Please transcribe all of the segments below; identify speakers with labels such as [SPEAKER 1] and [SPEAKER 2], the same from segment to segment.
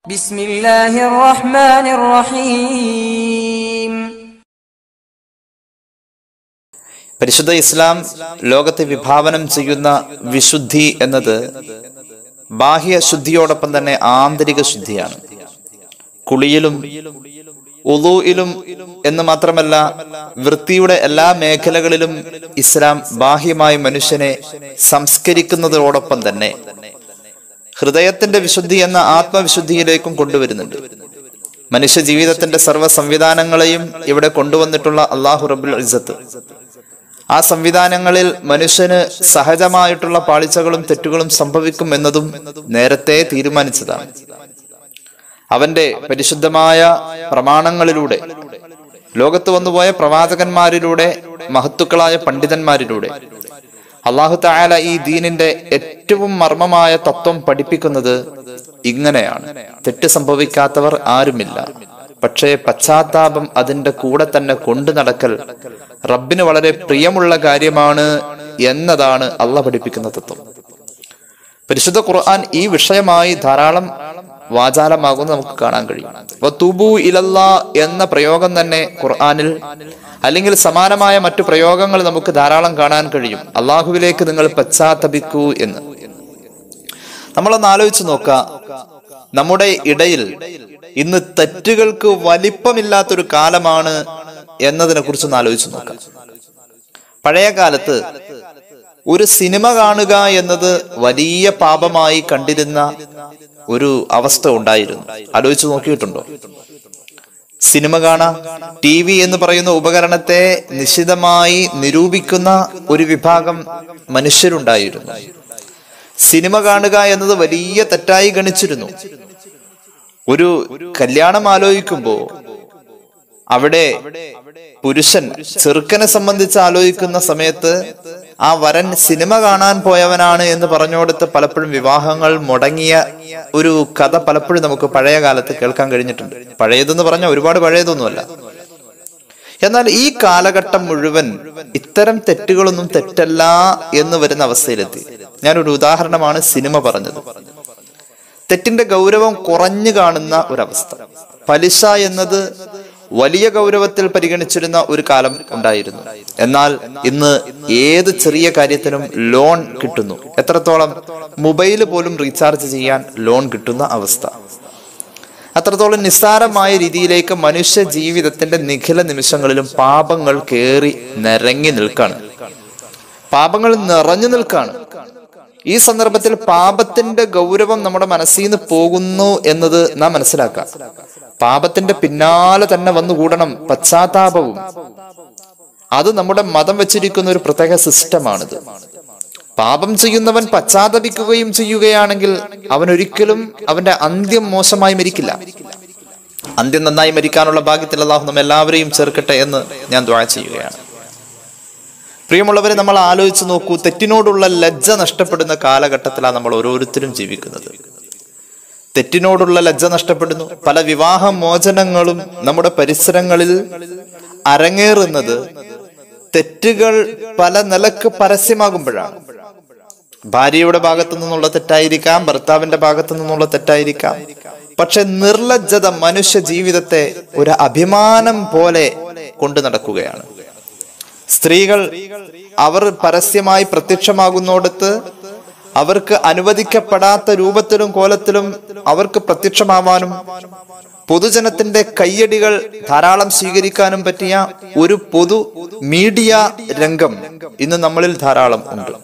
[SPEAKER 1] بسم الله الرحمن الرحيم
[SPEAKER 2] പരിശുദ്ധ ഇസ്ലാം ലോകത്തെ വിഭാവനം ചെയ്യുന്ന വിശുദ്ധി എന്നത് ബാഹ്യ ശുദ്ധിയോടൊപ്പം തന്നെ ആന്തരിക ശുദ്ധിയാണ് കുളിയിലും ഉലൂയിലും എന്ന് മാത്രമല്ല വൃത്തിയുടെ എല്ലാ മേഖലകളിലും ഇസ്ലാം ബാഹ്യമായി മനുഷ്യനെ സംസ്കരിക്കുന്നതോടൊപ്പം തന്നെ ഹൃദയത്തിന്റെ വിശുദ്ധി എന്ന ആത്മവിശുദ്ധിയിലേക്കും കൊണ്ടുവരുന്നുണ്ട് മനുഷ്യ ജീവിതത്തിന്റെ സർവ്വ സംവിധാനങ്ങളെയും ഇവിടെ കൊണ്ടുവന്നിട്ടുള്ള അള്ളാഹു റബുൽ ഇസത്ത് ആ സംവിധാനങ്ങളിൽ മനുഷ്യന് സഹജമായിട്ടുള്ള പാളിച്ചകളും തെറ്റുകളും സംഭവിക്കും എന്നതും നേരത്തെ തീരുമാനിച്ചതാണ് അവന്റെ പരിശുദ്ധമായ പ്രമാണങ്ങളിലൂടെ ലോകത്ത് വന്നുപോയ പ്രവാചകന്മാരിലൂടെ മഹത്തുക്കളായ പണ്ഡിതന്മാരിലൂടെ അള്ളാഹു തായാല ഈ ദീനിന്റെ ഏറ്റവും മർമ്മമായ തത്വം പഠിപ്പിക്കുന്നത് ഇങ്ങനെയാണ് തെറ്റ് സംഭവിക്കാത്തവർ ആരുമില്ല പക്ഷേ പശ്ചാത്താപം അതിന്റെ കൂടെ തന്നെ കൊണ്ടു നടക്കൽ റബ്ബിന് വളരെ പ്രിയമുള്ള കാര്യമാണ് എന്നതാണ് അള്ള പഠിപ്പിക്കുന്ന തത്വം പരിശുദ്ധ ഖുർആൻ ഈ വിഷയമായി ധാരാളം വാചാലമാകുന്നത് നമുക്ക് കാണാൻ കഴിയും അപ്പൊ തുബു ഇലല്ലാ എന്ന പ്രയോഗം തന്നെ ഖുർആനിൽ അല്ലെങ്കിൽ സമാനമായ മറ്റു പ്രയോഗങ്ങൾ നമുക്ക് ധാരാളം കാണാൻ കഴിയും അള്ളാഹുവിലേക്ക് നിങ്ങൾ പശ്ചാത്തപിക്കൂ എന്ന് നമ്മളൊന്ന് ആലോചിച്ച് നോക്കാം നമ്മുടെ ഇടയിൽ ഇന്ന് തെറ്റുകൾക്ക് വലിപ്പമില്ലാത്തൊരു കാലമാണ് എന്നതിനെ കുറിച്ചൊന്ന് ആലോചിച്ച് നോക്കാം പഴയ കാലത്ത് ഒരു സിനിമ കാണുക എന്നത് വലിയ പാപമായി കണ്ടിരുന്ന ഒരു അവസ്ഥ ഉണ്ടായിരുന്നു ആലോചിച്ച് നോക്കിയിട്ടുണ്ടോ സിനിമ കാണാം ടി വി എന്ന് പറയുന്ന ഉപകരണത്തെ നിശിതമായി നിരൂപിക്കുന്ന ഒരു വിഭാഗം മനുഷ്യരുണ്ടായിരുന്നു സിനിമ കാണുക എന്നത് വലിയ തെറ്റായി ഗണിച്ചിരുന്നു ഒരു കല്യാണം ആലോചിക്കുമ്പോ അവിടെ പുരുഷൻ ചെറുക്കനെ സംബന്ധിച്ച് ആലോചിക്കുന്ന സമയത്ത് ആ വരൻ സിനിമ കാണാൻ പോയവനാണ് എന്ന് പറഞ്ഞുകൊടുത്ത് പലപ്പോഴും വിവാഹങ്ങൾ മുടങ്ങിയ ഒരു കഥ പലപ്പോഴും നമുക്ക് പഴയ കാലത്ത് കേൾക്കാൻ കഴിഞ്ഞിട്ടുണ്ട് പഴയതെന്ന് പറഞ്ഞാൽ ഒരുപാട് പഴയതൊന്നുമല്ല എന്നാൽ ഈ കാലഘട്ടം മുഴുവൻ ഇത്തരം തെറ്റുകളൊന്നും തെറ്റല്ല എന്ന് വരുന്ന അവസ്ഥയിലെത്തി ഞാനൊരു ഉദാഹരണമാണ് സിനിമ പറഞ്ഞത് തെറ്റിന്റെ ഗൗരവം കുറഞ്ഞു കാണുന്ന ഒരവസ്ഥ പലിശ എന്നത് വലിയ ഗൗരവത്തിൽ പരിഗണിച്ചിരുന്ന ഒരു കാലം ഉണ്ടായിരുന്നു എന്നാൽ ഇന്ന് ഏത് ചെറിയ കാര്യത്തിനും ലോൺ കിട്ടുന്നു എത്രത്തോളം മൊബൈൽ പോലും റീചാർജ് ചെയ്യാൻ ലോൺ കിട്ടുന്ന അവസ്ഥ അത്രത്തോളം നിസ്സാരമായ രീതിയിലേക്ക് മനുഷ്യ ജീവിതത്തിന്റെ നിഖില നിമിഷങ്ങളിലും പാപങ്ങൾ കേറി നിരങ്ങി നിൽക്കാണ് പാപങ്ങൾ നിറഞ്ഞു നിൽക്കാണ് ഈ സന്ദർഭത്തിൽ പാപത്തിന്റെ ഗൗരവം നമ്മുടെ മനസ്സിൽ നിന്ന് പോകുന്നു എന്നത് നാം മനസ്സിലാക്കാം പാപത്തിന്റെ പിന്നാലെ തന്നെ വന്നുകൂടണം പശ്ചാത്താപവും അത് നമ്മുടെ മതം വെച്ചിരിക്കുന്ന ഒരു പ്രത്യേക സിസ്റ്റമാണിത് പാപം ചെയ്യുന്നവൻ പശ്ചാത്തപിക്കുകയും ചെയ്യുകയാണെങ്കിൽ അവൻ ഒരിക്കലും അവന്റെ അന്ത്യം മോശമായി മരിക്കില്ല അന്ത്യം നന്നായി മരിക്കാനുള്ള ഭാഗ്യത്തിൽ അള്ളാഹു നമ്മ എല്ലാവരെയും ചേർക്കട്ടെ എന്ന് ഞാൻ ദ്വാ ചെയ്യുകയാണ് പ്രിയമുള്ളവരെ നമ്മൾ ആലോചിച്ച് നോക്കൂ തെറ്റിനോടുള്ള ലജ്ജ നഷ്ടപ്പെടുന്ന കാലഘട്ടത്തിലാണ് നമ്മൾ ഓരോരുത്തരും ജീവിക്കുന്നത് തെറ്റിനോടുള്ള ലജ്ജ നഷ്ടപ്പെടുന്നു പല വിവാഹ മോചനങ്ങളും നമ്മുടെ പരിസരങ്ങളിൽ അരങ്ങേറുന്നത് തെറ്റുകൾ പല നിലക്ക് പരസ്യമാകുമ്പോഴാണ് ഭാര്യയുടെ ഭാഗത്തു നിന്നുള്ള തെറ്റായിരിക്കാം ഭർത്താവിന്റെ ഭാഗത്തു നിന്നുള്ള തെറ്റായിരിക്കാം പക്ഷെ നിർലജ്ജത മനുഷ്യ ജീവിതത്തെ ഒരു അഭിമാനം പോലെ കൊണ്ടു നടക്കുകയാണ് സ്ത്രീകൾ അവർ പരസ്യമായി പ്രത്യക്ഷമാകുന്നോടത്ത് അവർക്ക് അനുവദിക്കപ്പെടാത്ത രൂപത്തിലും കോലത്തിലും അവർക്ക് പ്രത്യക്ഷമാവാനും പൊതുജനത്തിന്റെ കയ്യടികൾ ധാരാളം സ്വീകരിക്കാനും പറ്റിയ ഒരു പൊതു മീഡിയ രംഗം ഇന്ന് നമ്മളിൽ ധാരാളം ഉണ്ട്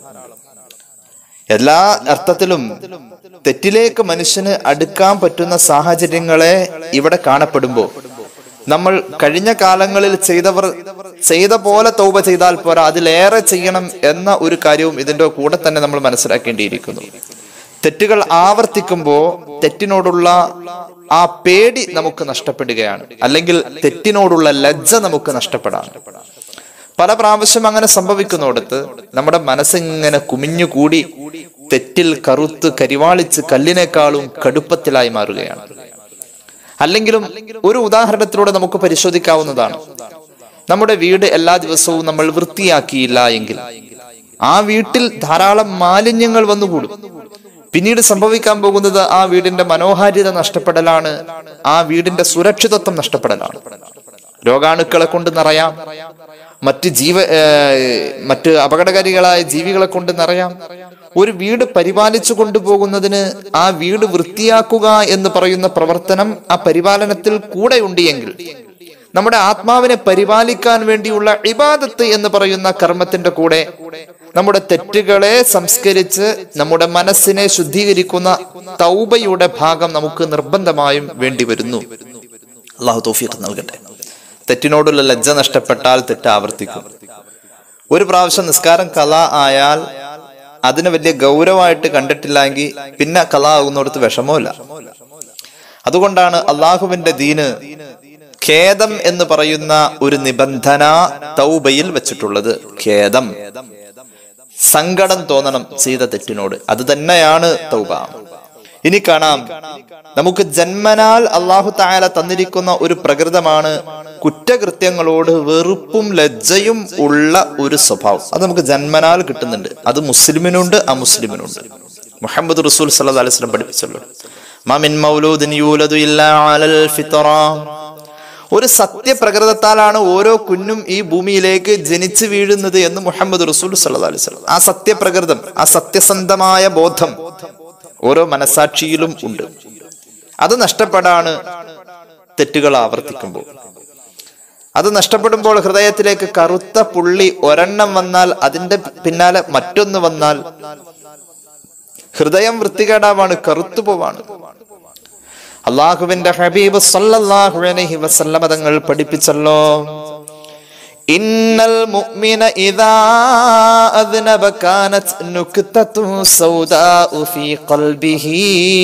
[SPEAKER 2] എല്ലാ അർത്ഥത്തിലും തെറ്റിലേക്ക് മനുഷ്യന് അടുക്കാൻ പറ്റുന്ന സാഹചര്യങ്ങളെ ഇവിടെ കാണപ്പെടുമ്പോൾ നമ്മൾ കഴിഞ്ഞ കാലങ്ങളിൽ ചെയ്തവർ ചെയ്ത പോലെ തൗബ ചെയ്താൽ പോരാ അതിലേറെ ചെയ്യണം എന്ന ഒരു കാര്യവും ഇതിന്റെ കൂടെ തന്നെ നമ്മൾ മനസ്സിലാക്കേണ്ടിയിരിക്കുന്നു തെറ്റുകൾ ആവർത്തിക്കുമ്പോൾ തെറ്റിനോടുള്ള ആ പേടി നമുക്ക് നഷ്ടപ്പെടുകയാണ് അല്ലെങ്കിൽ തെറ്റിനോടുള്ള ലജ്ജ നമുക്ക് നഷ്ടപ്പെടാം പല പ്രാവശ്യം അങ്ങനെ സംഭവിക്കുന്നിടത്ത് നമ്മുടെ മനസ്സിങ്ങനെ കുമിഞ്ഞുകൂടി തെറ്റിൽ കറുത്ത് കരിവാളിച്ച് കല്ലിനേക്കാളും കടുപ്പത്തിലായി മാറുകയാണ് അല്ലെങ്കിലും ഒരു ഉദാഹരണത്തിലൂടെ നമുക്ക് പരിശോധിക്കാവുന്നതാണ് നമ്മുടെ വീട് എല്ലാ ദിവസവും നമ്മൾ വൃത്തിയാക്കിയില്ല എങ്കിൽ ആ വീട്ടിൽ ധാരാളം മാലിന്യങ്ങൾ വന്നുകൂടും പിന്നീട് സംഭവിക്കാൻ പോകുന്നത് ആ വീടിന്റെ മനോഹാരിത നഷ്ടപ്പെടലാണ് ആ വീടിന്റെ സുരക്ഷിതത്വം നഷ്ടപ്പെടലാണ് രോഗാണുക്കളെ കൊണ്ട് നിറയാം മറ്റ് ജീവ ഏർ, മറ്റ് അപകടകാരികളായ ജീവികളെ കൊണ്ട് നിറയാം ഒരു വീട് പരിപാലിച്ചു കൊണ്ടുപോകുന്നതിന് ആ വീട് വൃത്തിയാക്കുക എന്ന് പറയുന്ന പ്രവർത്തനം ആ പരിപാലനത്തിൽ കൂടെ ഉണ്ട് എങ്കിൽ നമ്മുടെ ആത്മാവിനെ പരിപാലിക്കാൻ വേണ്ടിയുള്ള ഇബാദത്ത് എന്ന് പറയുന്ന കർമ്മത്തിന്റെ കൂടെ നമ്മുടെ തെറ്റുകളെ സംസ്കരിച്ച് നമ്മുടെ മനസ്സിനെ ശുദ്ധീകരിക്കുന്ന തൗബയുടെ ഭാഗം നമുക്ക് നിർബന്ധമായും വേണ്ടി വരുന്നു അള്ളാഹു തൗഫീഖ് നൽകട്ടെ തെറ്റിനോടുള്ള ലജ്ജ നഷ്ടപ്പെട്ടാൽ തെറ്റ് ആവർത്തിക്കും ഒരു പ്രാവശ്യം നിസ്കാരം കല ആയാൽ അതിന് വലിയ ഗൗരവമായിട്ട് കണ്ടിട്ടില്ലെങ്കിൽ പിന്നെ കല ആകുന്നിടത്ത് വിഷമമില്ല അതുകൊണ്ടാണ് അള്ളാഹുവിന്റെ ദീന് ഖേദം എന്ന് പറയുന്ന ഒരു നിബന്ധന തൗബയിൽ വെച്ചിട്ടുള്ളത് ഖേദം സങ്കടം തോന്നണം ചെയ്ത തെറ്റിനോട് അത് തന്നെയാണ് തൗബ ഇനി കാണാം നമുക്ക് ജന്മനാൽ അള്ളാഹു തായാല തന്നിരിക്കുന്ന ഒരു പ്രകൃതമാണ് കുറ്റകൃത്യങ്ങളോട് വെറുപ്പും ലജ്ജയും ഉള്ള ഒരു സ്വഭാവം അത് നമുക്ക് ജന്മനാൽ കിട്ടുന്നുണ്ട് അത് മുസ്ലിമിനുണ്ട് അമുസ്ലിമിനുണ്ട് മുഹമ്മദ് റസൂൽ സല്ലല്ലാഹു അലൈഹി വസല്ലം പഠിപ്പിച്ചല്ലോ മാമിൻ മൗലൂദിൻ യൂലദു ഇല്ലാ അലൽ ഫിത്ര ഒരു സത്യപ്രകൃതത്താലാണ് ഓരോ കുഞ്ഞും ഈ ഭൂമിയിലേക്ക് ജനിച്ചു വീഴുന്നത് എന്ന് മുഹമ്മദ് റസൂൽ സല്ലല്ലാഹു അലൈഹി വസല്ലം ആ സത്യപ്രകൃതം ആ സത്യസന്ധമായ ബോധം ഓരോ മനസാക്ഷിയിലും ഉണ്ട് അത് നഷ്ടപ്പെടാണ് തെറ്റുകൾ ആവർത്തിക്കുമ്പോൾ അത് നഷ്ടപ്പെടുമ്പോൾ ഹൃദയത്തിലേക്ക് കറുത്ത പുള്ളി ഒരെണ്ണം വന്നാൽ അതിന്റെ പിന്നാലെ മറ്റൊന്ന് വന്നാൽ ഹൃദയം വൃത്തികേടാവാണ് കറുത്തു പോവാണ് അള്ളാഹുവിന്റെ ഹബീബ് സല്ലല്ലാഹു അലൈഹി വസല്ലമ തങ്ങൾ പഠിപ്പിച്ചല്ലോ ഇന്നൽ മുഅ്മിന ഇദാ അദ്നബ കാനത് നുക്തതു സൗദാഉ ഫീ ഖൽബിഹി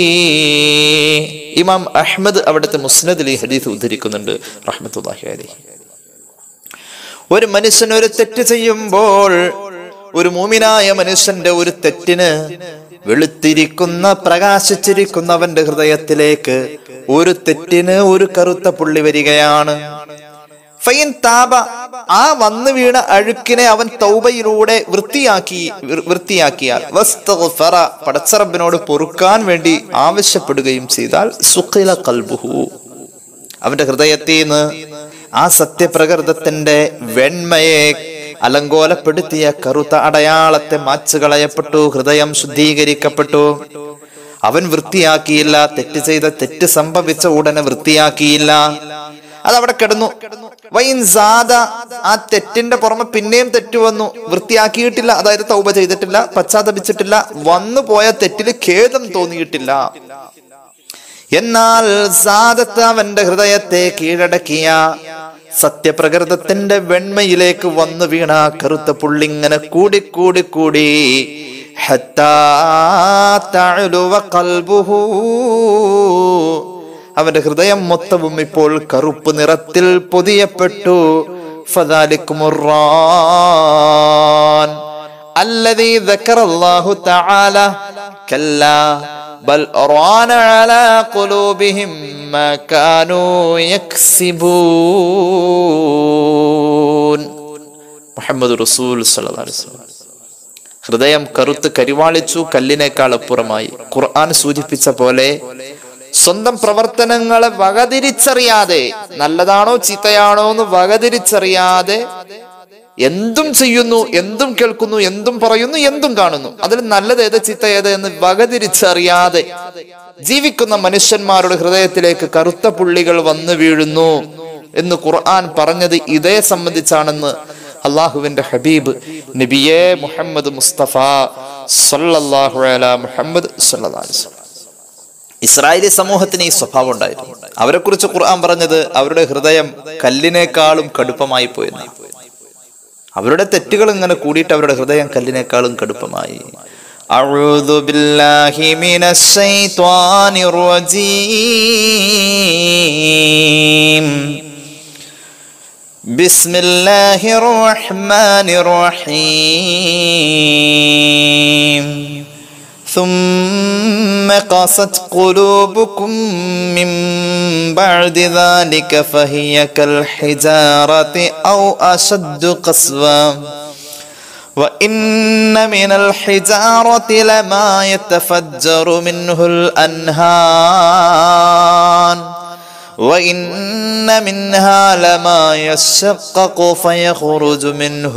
[SPEAKER 2] ഇമാം അഹ്മദ് അവിടുത്തെ മുസ്നദിൽ ഈ ഹദീസ് ഉദ്ധരിക്കുന്നുണ്ട് റഹ്മത്തുള്ളാഹി അലൈഹി ഒരു മനുഷ്യൻ ഒരു തെറ്റ് ചെയ്യുമ്പോൾ ഒരു മൂമിനായ മനുഷ്യന്റെ ഒരു തെറ്റിന് വെളുത്തിരിക്കുന്ന പ്രകാശിച്ചിരിക്കുന്നവന്റെ ഹൃദയത്തിലേക്ക് ഒരു തെറ്റിന് ഒരു കറുത്ത പുള്ളി വരികയാണ് ഫൈൻ താപ ആ വന്നു വീണ അഴുക്കിനെ അവൻ തൗബയിലൂടെ വൃത്തിയാക്കി വൃ- വൃത്തിയാക്കിയാൽ വസ്തഗ്ഫറ, പടച്ചറബിനോട് പൊറുക്കാൻ വേണ്ടി ആവശ്യപ്പെടുകയും ചെയ്താൽ സുഖില കൽബുഹു അവന്റെ ഹൃദയത്തിൽ നിന്ന് ആ സത്യപ്രകൃതത്തിന്റെ വെണ്മയെ അലങ്കോലപ്പെടുത്തിയ കറുത്ത അടയാളത്തെ മാച്ചു കളയപ്പെട്ടു ഹൃദയം ശുദ്ധീകരിക്കപ്പെട്ടു അവൻ വൃത്തിയാക്കിയില്ല തെറ്റ് ചെയ്ത തെറ്റ് സംഭവിച്ച ഉടനെ വൃത്തിയാക്കിയില്ല അത് അവിടെ കിടന്നു വൈൻ സാദ ആ തെറ്റിന്റെ പുറമെ പിന്നെയും തെറ്റ് വന്നു വൃത്തിയാക്കിയിട്ടില്ല അതായത് തൗബ ചെയ്തിട്ടില്ല പശ്ചാത്തപിച്ചിട്ടില്ല വന്നു പോയ തെറ്റില് ഖേദം തോന്നിയിട്ടില്ല എന്നാൽ സാദത്ത് അവന്റെ ഹൃദയത്തെ കീഴടക്കിയ സത്യപ്രകൃതത്തിന്റെ വെണ്മയിലേക്ക് വന്നു വീണ കറുത്ത പുള്ളിങ്ങനെ കൂടി കൂടി കൂടി ഹത്താ തഅലുവ ഖൽബുഹു. അവന്റെ ഹൃദയം മൊത്തവും ഇപ്പോൾ കറുപ്പ് നിറത്തിൽ പൊതിയപ്പെട്ടു ഫദാലിക്കുമുറാൻ الذي ذكر الله تعالى كلا بل ران على قلوبهم ما كانوا يكسبون മുഹമ്മദ് റസൂൽ സല്ലല്ലാഹു അലൈഹി വസല്ലം ഹൃദയം കറുത്ത് കരിവാളിച്ചു കല്ലിനേക്കാൾ അപ്പുറമായി ഖുർആൻ സൂചിപ്പിച്ച പോലെ സ്വന്തം പ്രവർത്തനങ്ങളെ വകതിരിച്ചറിയാതെ നല്ലതാണോ ചീത്തയാണോ എന്ന് വകതിരിച്ചറിയാതെ എന്തും ചെയ്യുന്നു എന്തും കേൾക്കുന്നു എന്തും പറയുന്നു എന്തും കാണുന്നു അതിൽ നല്ലത് ഏത് ചീത്ത ഏത് എന്ന് വകതിരിച്ചറിയാതെ ജീവിക്കുന്ന മനുഷ്യന്മാരുടെ ഹൃദയത്തിലേക്ക് കറുത്ത പുള്ളികൾ വന്നു വീഴുന്നു എന്ന് ഖുർആൻ പറഞ്ഞത് ഇതേ സംബന്ധിച്ചാണെന്ന് അള്ളാഹുവിന്റെ ഹബീബ് നബിയെ മുഹമ്മദ് മുസ്തഫ സല്ലല്ലാഹു അലാ മുഹമ്മദ് സല്ലല്ലാഹു അലൈഹി വസല്ലം ഇസ്രായേലി സമൂഹത്തിന് ഈ സ്വഭാവം ഉണ്ടായിരുന്നു അവരെ കുറിച്ച് ഖുർആൻ പറഞ്ഞത് അവരുടെ ഹൃദയം കല്ലിനേക്കാളും കടുപ്പമായി പോയെന്ന് അവരുടെ തെറ്റുകൾ ഇങ്ങനെ കൂടിയിട്ട് അവരുടെ ഹൃദയം കല്ലിനേക്കാളും കടുപ്പമായി أعوذ بالله من الشيطان الرجيم بسم الله الرحمن الرحيم ثم قست قلوبكم من بعد ذلك فهي كالحجارة أو أشد قسوة وإن من الحجارة لما يتفجر منه الأنهار وإن منها لما يشقق فيخرج منه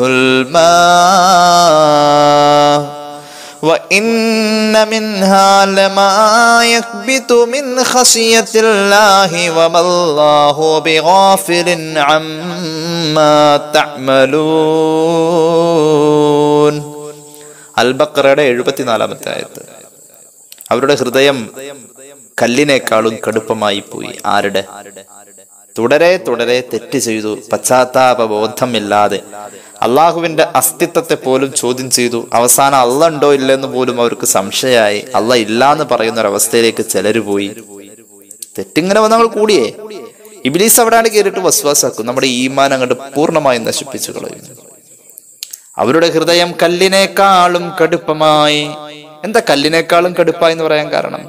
[SPEAKER 2] الماء وإن منها لما يكبت من خشية الله وما الله بغافل عما تعملون അൽബക്കറയുടെ എഴുപത്തിനാലാമത്തെ ആയത്ത് അവരുടെ ഹൃദയം കല്ലിനേക്കാളും കടുപ്പമായി പോയി ആരുടെ തുടരെ തുടരെ തെറ്റ് ചെയ്തു പശ്ചാത്താപ ബോധമില്ലാതെ അള്ളാഹുവിന്റെ അസ്തിത്വത്തെ പോലും ചോദ്യം ചെയ്തു അവസാനം അല്ല ഉണ്ടോ ഇല്ലെന്ന് പോലും അവർക്ക് സംശയമായി അല്ല ഇല്ലാന്ന് പറയുന്ന ഒരു അവസ്ഥയിലേക്ക് ചിലര് പോയി തെറ്റിങ്ങനെ വന്ന് നമ്മൾ കൂടിയേ ഇബിലീസ് അവിടെയാണ് കയറിയിട്ട് വസ്വാസാക്കും നമ്മുടെ ഈമാൻ അങ്ങോട്ട് പൂർണ്ണമായും നശിപ്പിച്ചു കളയുന്നു അവരുടെ ഹൃദയം കല്ലിനേക്കാളും കടുപ്പമായി എന്താ കല്ലിനേക്കാളും കടുപ്പായി എന്ന് പറയാൻ കാരണം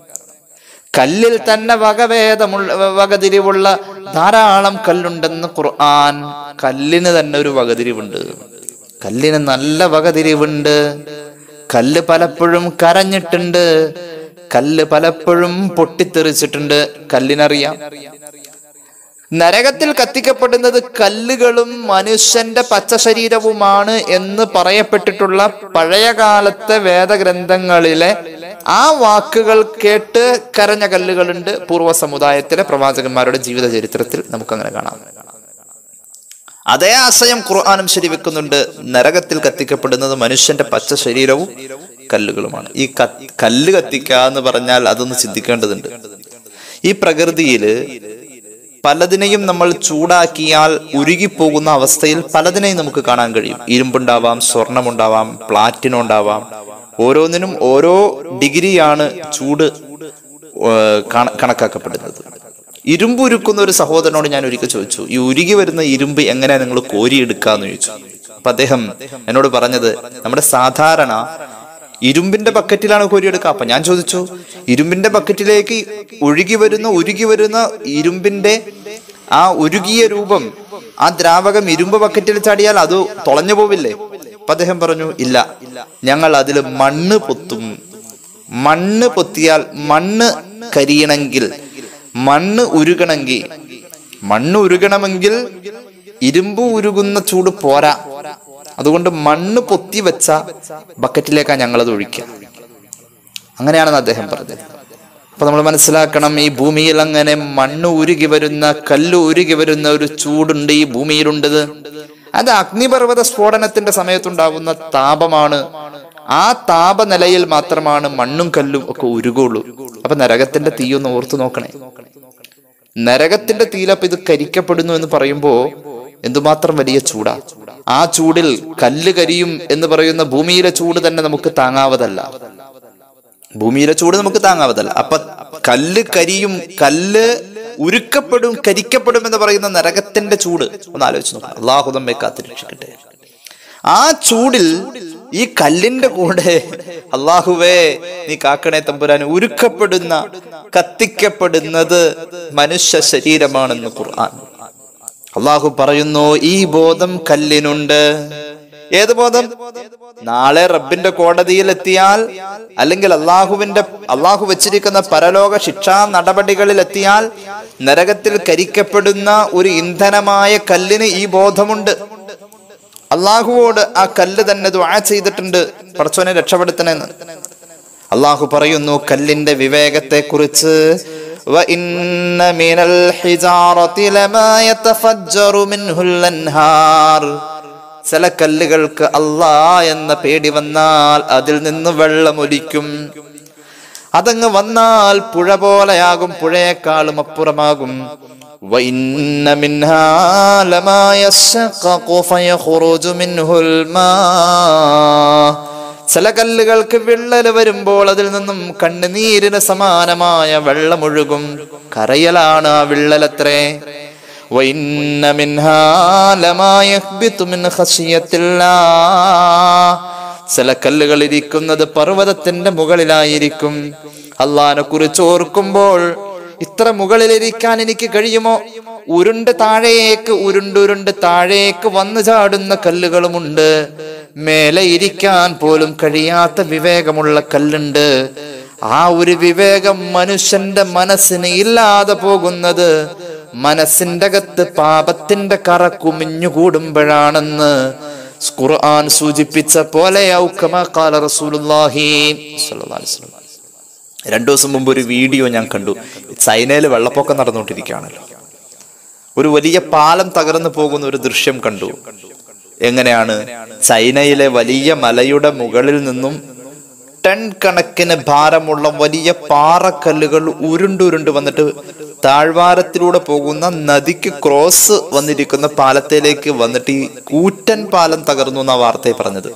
[SPEAKER 2] കല്ലിൽ തന്നെ വകഭേദമുള്ള വകതിരിവുള്ള ധാരാളം കല്ലുണ്ടെന്ന് ഖുർആൻ കല്ലിന് തന്നെ ഒരു വകതിരിവുണ്ട് കല്ലിന് നല്ല വകതിരിവുണ്ട് കല്ല് പലപ്പോഴും കരഞ്ഞിട്ടുണ്ട് കല്ല് പലപ്പോഴും പൊട്ടിത്തെറിച്ചിട്ടുണ്ട് കല്ലിനറിയാം നരകത്തിൽ കത്തിക്കപ്പെടുന്നത് കല്ലുകളും മനുഷ്യന്റെ പച്ച ശരീരവുമാണ് എന്ന് പറയപ്പെട്ടിട്ടുള്ള പഴയകാലത്തെ വേദഗ്രന്ഥങ്ങളിലെ ആ വാക്കുകൾ കേട്ട് കരഞ്ഞ കല്ലുകളുണ്ട് പൂർവ്വ സമുദായത്തിലെ പ്രവാചകന്മാരുടെ ജീവിത ചരിത്രത്തിൽ നമുക്കങ്ങനെ കാണാം അതേ ആശയം ഖുർആാനും ശരിവെക്കുന്നുണ്ട് നരകത്തിൽ കത്തിക്കപ്പെടുന്നത് മനുഷ്യന്റെ പച്ച ശരീരവും കല്ലുകളുമാണ് ഈ ക- കല്ല് കത്തിക്കുക എന്ന് പറഞ്ഞാൽ അതൊന്ന് ചിന്തിക്കേണ്ടതുണ്ട് ഈ പ്രകൃതിയില് പലതിനെയും നമ്മൾ ചൂടാക്കിയാൽ ഉരുകിപ്പോകുന്ന അവസ്ഥയിൽ പലതിനെയും നമുക്ക് കാണാൻ കഴിയും ഇരുമ്പുണ്ടാവാം സ്വർണമുണ്ടാവാം പ്ലാറ്റിനം ഉണ്ടാവാം ഓരോന്നിനും ഓരോ ഡിഗ്രിയാണ് ചൂട് ഏർ, കണ- കണക്കാക്കപ്പെടുന്നത് ഇരുമ്പ് ഉരുക്കുന്ന ഒരു സഹോദരനോട് ഞാൻ ഒരിക്കൽ ചോദിച്ചു ഈ ഉരുകി വരുന്ന ഇരുമ്പ് എങ്ങനെ നിങ്ങൾ കോരിയെടുക്കാന്ന് ചോദിച്ചു അപ്പൊ അദ്ദേഹം എന്നോട് പറഞ്ഞത് നമ്മുടെ സാധാരണ ഇരുമ്പിന്റെ ബക്കറ്റിലാണ് കോരിയെടുക്കുക അപ്പൊ ഞാൻ ചോദിച്ചു ഇരുമ്പിന്റെ ബക്കറ്റിലേക്ക് ഒഴുകി വരുന്ന ഉരുകി വരുന്ന ഇരുമ്പിന്റെ ആ ഉരുകിയ രൂപം ആ ദ്രാവകം ഇരുമ്പ് ബക്കറ്റിൽ ചാടിയാൽ അത് തുളഞ്ഞു പോവില്ലേ അപ്പൊ അദ്ദേഹം പറഞ്ഞു ഇല്ല ഞങ്ങൾ അതിൽ മണ്ണ് പൊത്തും മണ്ണ് പൊത്തിയാൽ മണ്ണ് കരിയണമെങ്കിൽ മണ്ണ് ഉരുകണമെങ്കിൽ മണ്ണ് ഉരുകണമെങ്കിൽ ഇരുമ്പ് ഉരുകുന്ന ചൂട് പോരാ അതുകൊണ്ട് മണ്ണ് പൊത്തി വെച്ച ബക്കറ്റിലേക്കാണ് ഞങ്ങളത് ഒഴിക്കുക അങ്ങനെയാണെന്ന് അദ്ദേഹം പറഞ്ഞത് അപ്പൊ നമ്മൾ മനസ്സിലാക്കണം ഈ ഭൂമിയിൽ അങ്ങനെ മണ്ണ് ഉരുകി വരുന്ന കല്ല് ഉരുകി വരുന്ന ഒരു ചൂടുണ്ട് ഈ ഭൂമിയിലുണ്ടത് അത് അഗ്നിപർവ്വത സ്ഫോടനത്തിന്റെ സമയത്തുണ്ടാവുന്ന താപമാണ് ആ താപനിലയിൽ മാത്രമാണ് മണ്ണും കല്ലും ഒക്കെ ഉരുകുള്ളൂ അപ്പൊ നരകത്തിന്റെ തീ ഒന്ന് ഓർത്തു നോക്കണേ നരകത്തിന്റെ തീയിലപ്പ് ഇത് കരിക്കപ്പെടുന്നു എന്ന് പറയുമ്പോ എന്തുമാത്രം വലിയ ചൂടാ ആ ചൂടിൽ കല്ല് കരിയും എന്ന് പറയുന്ന ഭൂമിയിലെ ചൂട് തന്നെ നമുക്ക് താങ്ങാവതല്ല ഭൂമിയിലെ ചൂട് നമുക്ക് താങ്ങാവതല്ല അപ്പൊ കല്ല് കരിയും കല്ല് ഉരുക്കപ്പെടും കരിക്കപ്പെടും എന്ന് പറയുന്ന നരകത്തിന്റെ ചൂട് ഒന്ന് ആലോചിച്ച് നോക്കാം അള്ളാഹു നമ്മെ കാത്തിരക്ഷിക്കട്ടെ ആ ചൂടിൽ ഈ കല്ലിന്റെ കൂടെ അള്ളാഹുവേ നീ കാക്കണേ തമ്പുരാൻ ഉരുക്കപ്പെടുന്ന കത്തിക്കപ്പെടുന്നത് മനുഷ്യ ശരീരമാണെന്ന് ഖുർആൻ അള്ളാഹു പറയുന്നു ഈ ബോധം കല്ലിനുണ്ട് ഏത് ബോധം നാളെ റബ്ബിന്റെ കോടതിയിൽ എത്തിയാൽ അല്ലെങ്കിൽ അള്ളാഹുവിന്റെ അള്ളാഹു വെച്ചിരിക്കുന്ന പരലോക ശിക്ഷാ നടപടികളിൽ എത്തിയാൽ നരകത്തിൽ കരിക്കപ്പെടുന്ന ഒരു ഇന്ധനമായ കല്ലിന് ഈ ബോധമുണ്ട് അള്ളാഹുവോട് ആ കല്ല് തന്നെ ദുആ ചെയ്തിട്ടുണ്ട് പടച്ചോനെ രക്ഷപ്പെടുത്തണെന്ന് അള്ളാഹു പറയുന്നു കല്ലിന്റെ വിവേകത്തെ കുറിച്ച് وَإِنَّ مِنَ الْحِجَارَةِ لَمَا يَتَفَجَّرُ مِنْهُ الْأَنْهَارُ ചില കല്ലുകൾക്ക് അല്ലാ എന്ന പേടി വന്നാൽ അതിൽ നിന്ന് വെള്ളമൊലിക്കും അതങ്ങ് വന്നാൽ പുഴ പോലെയാകും പുഴയെക്കാളും അപ്പുറമാകും وَإِنَّ مِنْهَا لَمَا يَشَّقَّقُ فَيَخْرُجُ مِنْهُ الْمَاءُ ചില കല്ലുകൾക്ക് വിള്ളൽ വരുമ്പോൾ അതിൽ നിന്നും കണ്ണുനീരിന് സമാനമായ വെള്ളമൊഴുകും കരയലാണ് ആ വിള്ളലത്രേ وَإِنَّ مِنْهَا لَمَا يَهْبِطُ مِنْ خَشْيَةِ اللَّهِ ചില കല്ലുകൾ ഇരിക്കുന്നത് പർവ്വതത്തിന്റെ മുകളിലായിരിക്കും അള്ളഹാനെ കുറിച്ച് ഓർക്കുമ്പോൾ ഇത്ര മുകളിലിരിക്കാൻ എനിക്ക് കഴിയുമോ ഉരുണ്ട് താഴേക്ക് ഉരുണ്ടുരുണ്ട് താഴേക്ക് വന്നു ചാടുന്ന കല്ലുകളുമുണ്ട് മേലെ ഇരിക്കാൻ പോലും കഴിയാത്ത വിവേകമുള്ള കല്ലുണ്ട് ആ ഒരു വിവേകം മനുഷ്യന്റെ മനസ്സിന് ഇല്ലാതെ പോകുന്നത് മനസ്സിന്റെ അകത്ത് പാപത്തിന്റെ കറ കുമിഞ്ഞുകൂടുമ്പോഴാണെന്ന് ഖുർആൻ സൂചിപ്പിച്ച പോലെ രണ്ടു ദിവസം മുമ്പ് ഒരു വീഡിയോ ഞാൻ കണ്ടു ചൈനയിൽ വെള്ളപ്പൊക്കം നടന്നുകൊണ്ടിരിക്കുകയാണല്ലോ ഒരു വലിയ പാലം തകർന്നു പോകുന്ന ഒരു ദൃശ്യം കണ്ടു എങ്ങനെയാണ് ചൈനയിലെ വലിയ മലയുടെ മുകളിൽ നിന്നും ടൺ കണക്കിന് ഭാരമുള്ള വലിയ പാറക്കല്ലുകൾ ഉരുണ്ടുരുണ്ട് വന്നിട്ട് താഴ്വാരത്തിലൂടെ പോകുന്ന നദിക്ക് ക്രോസ് വന്നിരിക്കുന്ന പാലത്തിലേക്ക് വന്നിട്ട് ഈ കൂറ്റൻ പാലം തകർന്നു എന്ന വാർത്തയെ പറഞ്ഞത്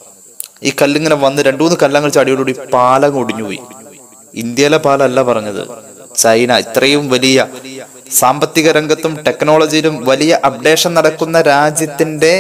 [SPEAKER 2] ഈ കല്ലിങ്ങനെ വന്ന് രണ്ടു മൂന്ന് കല്ലങ്ങൾ ചാടിയോടുകൂടി പാലം ഒടിഞ്ഞുപോയി ഇന്ത്യയിലെ പാലല്ല പറഞ്ഞത് ചൈന ഇത്രയും വലിയ സാമ്പത്തിക രംഗത്തും ടെക്നോളജിയിലും വലിയ അപ്ഡേഷൻ നടക്കുന്ന രാജ്യത്തിന്റെ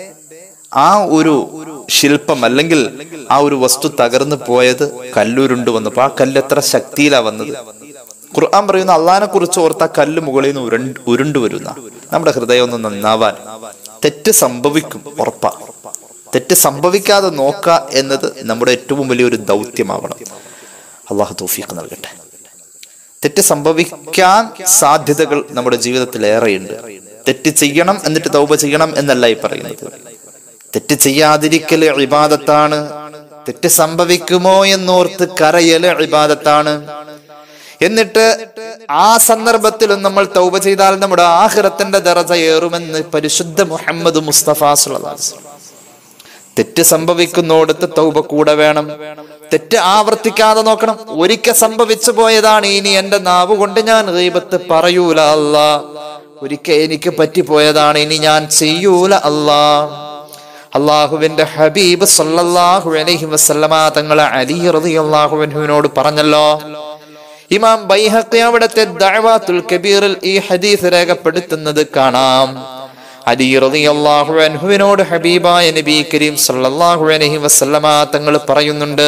[SPEAKER 2] ആ ഒരു ശില്പം അല്ലെങ്കിൽ ആ ഒരു വസ്തു തകർന്നു പോയത് കല്ലുരുണ്ട് വന്നപ്പോ ആ കല്ല് എത്ര ശക്തിയിലാ വന്നത് ഖുർആൻ പറയുന്ന അള്ളഹാനെ കുറിച്ച് ഓർത്ത ആ കല്ല് മുകളിൽ നിന്ന് ഉരുണ്ട് ഉരുണ്ടു വരുന്ന നമ്മുടെ ഹൃദയം ഒന്ന് നന്നാവാൻ തെറ്റ് സംഭവിക്കും ഉറപ്പാ തെറ്റ് സംഭവിക്കാതെ നോക്കുക എന്നത് നമ്മുടെ ഏറ്റവും വലിയൊരു ദൗത്യമാവണം അള്ളാഹു തൗഫീഖ് നൽകട്ടെ തെറ്റ് സംഭവിക്കാൻ സാധ്യതകൾ നമ്മുടെ ജീവിതത്തിൽ ഏറെയുണ്ട് തെറ്റ് ചെയ്യണം എന്നിട്ട് തൗബ ചെയ്യണം എന്നല്ല ഈ പറയുന്നത് തെറ്റ് ചെയ്യാതിരിക്കല് ഇബാദത്താണ് തെറ്റ് സംഭവിക്കുമോ എന്നോർത്ത് കരയല് ഇബാദത്താണ് എന്നിട്ട് ആ സന്ദർഭത്തിലും നമ്മൾ തൗബ ചെയ്താൽ നമ്മുടെ ആഹിറത്തിന്റെ ദറജ ഏറുമെന്ന് പരിശുദ്ധ മുഹമ്മദ് മുസ്തഫ സ്വല്ലല്ലാഹു അലൈഹി വസല്ലം. തെറ്റ് സംഭവിക്കുന്നോടത്ത് തൗബ കൂടെ വേണം തെറ്റ് ആവർത്തിക്കാതെ നോക്കണം ഒരിക്കൽ സംഭവിച്ചു പോയതാണ് ഇനി എന്റെ നാവ് കൊണ്ട് ഞാൻ ഗീബത്ത് പറയൂല അല്ലാ ഒരിക്കൽ എനിക്ക് പറ്റിപ്പോയതാണ് ഇനി ഞാൻ ചെയ്യൂല അല്ലാ അള്ളാഹുവിന്റെ ഹബീബ് സല്ലല്ലാഹു അലൈഹി വസല്ലമ തങ്ങളെ അലി റളിയല്ലാഹു അൻഹുവിനോട് പറഞ്ഞല്ലോ ഇമാം ബൈഹഖി അവിടുത്തെ ദഅവാത്തുൽ കബീറിൽ ഈ ഹദീസ് രേഖപ്പെടുത്തുന്നത് കാണാം അലി റളിയല്ലാഹു അൻഹുവിനോട് ഹബീബായ നബി കരീം സല്ലല്ലാഹു അലൈഹി വസല്ലമ തങ്ങൾ പറയുന്നുണ്ട്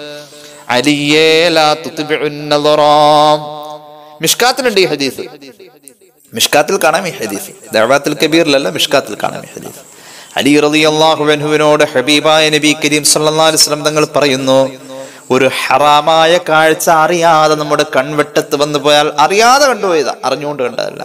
[SPEAKER 2] അലിയേ ലാ തുത്ബിഉൻ നളറാ മിഷ്കാത്തിലുണ്ട് ഈ ഹദീസ് മിഷ്കാത്തിൽ കാണാം ഈ ഹദീസ് ദഅവാത്തുൽ കബീറിലല്ല മിഷ്കാത്തിൽ കാണാം ഈ ഹദീസ് അലി റളിയല്ലാഹു അൻഹുവിനോട് ഹബീബായ നബി കരീം സല്ലല്ലാഹു അലൈഹി വസല്ലം തങ്ങൾ പറയുന്നു ഒരു ഹറാമായ കാഴ്ച അറിയാതെ നമ്മുടെ കൺവെട്ടത്ത് വന്നു പോയാൽ അറിയാതെ കണ്ടുപോയതാ അറിഞ്ഞുകൊണ്ട് കണ്ടതല്ല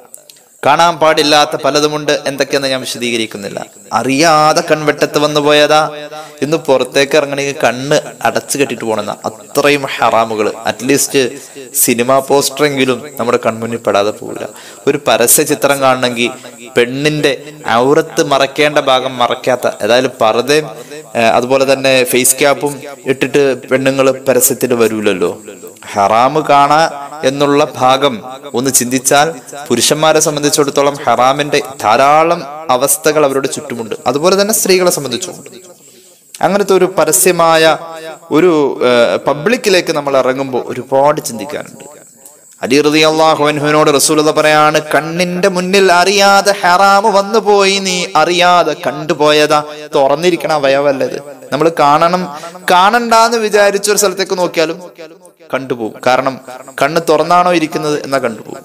[SPEAKER 2] കാണാൻ പാടില്ലാത്ത പലതുമുണ്ട് എന്തൊക്കെയെന്ന് ഞാൻ വിശദീകരിക്കുന്നില്ല അറിയാതെ കൺവെട്ടത്ത് വന്നു പോയതാ ഇന്ന് പുറത്തേക്ക് ഇറങ്ങണമെങ്കിൽ കണ്ണ് അടച്ചു കെട്ടിട്ട് പോണെന്ന അത്രയും ഹറാമുകൾ അറ്റ്ലീസ്റ്റ് സിനിമാ പോസ്റ്ററെങ്കിലും നമ്മുടെ കൺമുന്നിൽ പെടാതെ പോകില്ല ഒരു പരസ്യ ചിത്രം കാണണമെങ്കിൽ പെണ്ണിന്റെ ഔറത്ത് മറക്കേണ്ട ഭാഗം മറക്കാത്ത ഏതായാലും പർദ്ദയും ഏഹ്, അതുപോലെ തന്നെ ഫേസ് ക്യാപ്പും ഇട്ടിട്ട് പെണ്ണുങ്ങൾ പരസ്യത്തിൽ വരൂലല്ലോ ഹറാമ് കാണാ എന്നുള്ള ഭാഗം ഒന്ന് ചിന്തിച്ചാൽ പുരുഷന്മാരെ സംബന്ധിച്ചിടത്തോളം ഹറാമിന്റെ ധാരാളം അവസ്ഥകൾ അവരുടെ ചുറ്റുമുണ്ട് അതുപോലെ തന്നെ സ്ത്രീകളെ സംബന്ധിച്ചുമുണ്ട് അങ്ങനത്തെ ഒരു പരസ്യമായ ഒരു ഏഹ്, പബ്ലിക്കിലേക്ക് നമ്മൾ ഇറങ്ങുമ്പോൾ ഒരുപാട് ചിന്തിക്കാനുണ്ട് അലി റളിയല്ലാഹു അൻഹുവിനോട് റസൂലത പറയാണ് കണ്ണിന്റെ മുന്നിൽ അറിയാതെ ഹറാമ് വന്നു പോയി നീ അറിയാതെ കണ്ടുപോയതാ തുറന്നിരിക്കണ അവയവല്ലത് നമ്മൾ കാണണം കാണണ്ടാന്ന് വിചാരിച്ച ഒരു സ്ഥലത്തേക്ക് നോക്കിയാലും കണ്ടുപോകും കാരണം കണ്ണ് തുറന്നാണോ ഇരിക്കുന്നത് എന്നാ കണ്ടുപോകും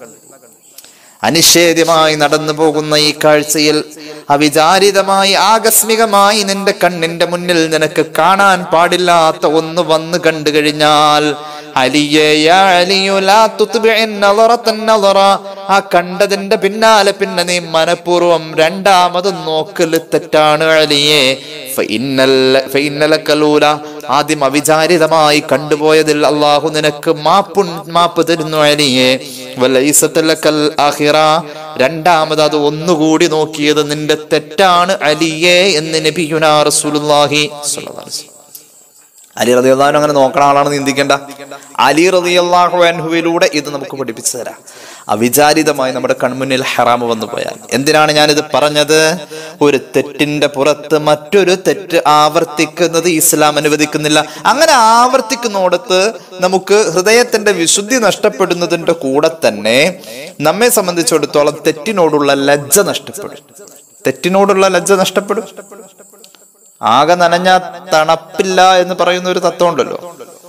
[SPEAKER 2] അനിഷേധ്യമായി നടന്നു പോകുന്ന ഈ കാഴ്ചയിൽ അവിചാരിതമായി ആകസ്മികമായി നിന്റെ കണ്ണിന്റെ മുന്നിൽ നിനക്ക് കാണാൻ പാടില്ലാത്ത ഒന്ന് വന്നു കണ്ടു കഴിഞ്ഞാൽ അലിയേ യാ അലിയു ലാ തുത്ബിഇൻ നളറത്തൻ നളറ. ആ കണ്ടതിന്റെ പിന്നാലെ പിന്നെ നീ മനഃപൂർവ്വം രണ്ടാമത് നോക്കല് തെറ്റാണ് അലിയേ ഫഇന്നൽ- ഫഇന്നലക്കലൂല. ആദ്യം അവിചാരിതമായി കണ്ടുപോയതിൽ അള്ളാഹു നിനക്ക് മാപ്പുൺ മാപ്പ് തരുന്നു അലിയേ വലൈസത്തലക്കൽ ആഖിറ. രണ്ടാമത് അത് ഒന്നുകൂടി നോക്കിയത് നിന്റെ തെറ്റാണ് അലിയേ എന്ന് നബിയുനാ റസൂലുള്ളാഹി സ്വല്ലല്ലാഹു അലൈഹി വസല്ലം. അലി റളിയല്ലാഹു അങ്ങനെ നോക്കണ ആളാണെന്ന് ചിന്തിക്കേണ്ട അലി റളിയല്ലാഹു അൻഹുവിലൂടെ ഇത് നമുക്ക് പഠിപ്പിച്ചു തരാം അവിചാരിതമായി നമ്മുടെ കൺമുന്നിൽ ഹറാമ് വന്നു പോയാൽ എന്തിനാണ് ഞാനിത് പറഞ്ഞത് ഒരു തെറ്റിന്റെ പുറത്ത് മറ്റൊരു തെറ്റ് ആവർത്തിക്കുന്നത് ഇസ്ലാം അനുവദിക്കുന്നില്ല അങ്ങനെ ആവർത്തിക്കുന്നിടത്ത് നമുക്ക് ഹൃദയത്തിന്റെ വിശുദ്ധി നഷ്ടപ്പെടുന്നതിന്റെ കൂടെ തന്നെ നമ്മെ സംബന്ധിച്ചിടത്തോളം തെറ്റിനോടുള്ള ലജ്ജ നഷ്ടപ്പെടും തെറ്റിനോടുള്ള ലജ്ജ നഷ്ടപ്പെടും ആകെ നനഞ്ഞ തണുപ്പില്ല എന്ന് പറയുന്ന ഒരു തത്വം ഉണ്ടല്ലോ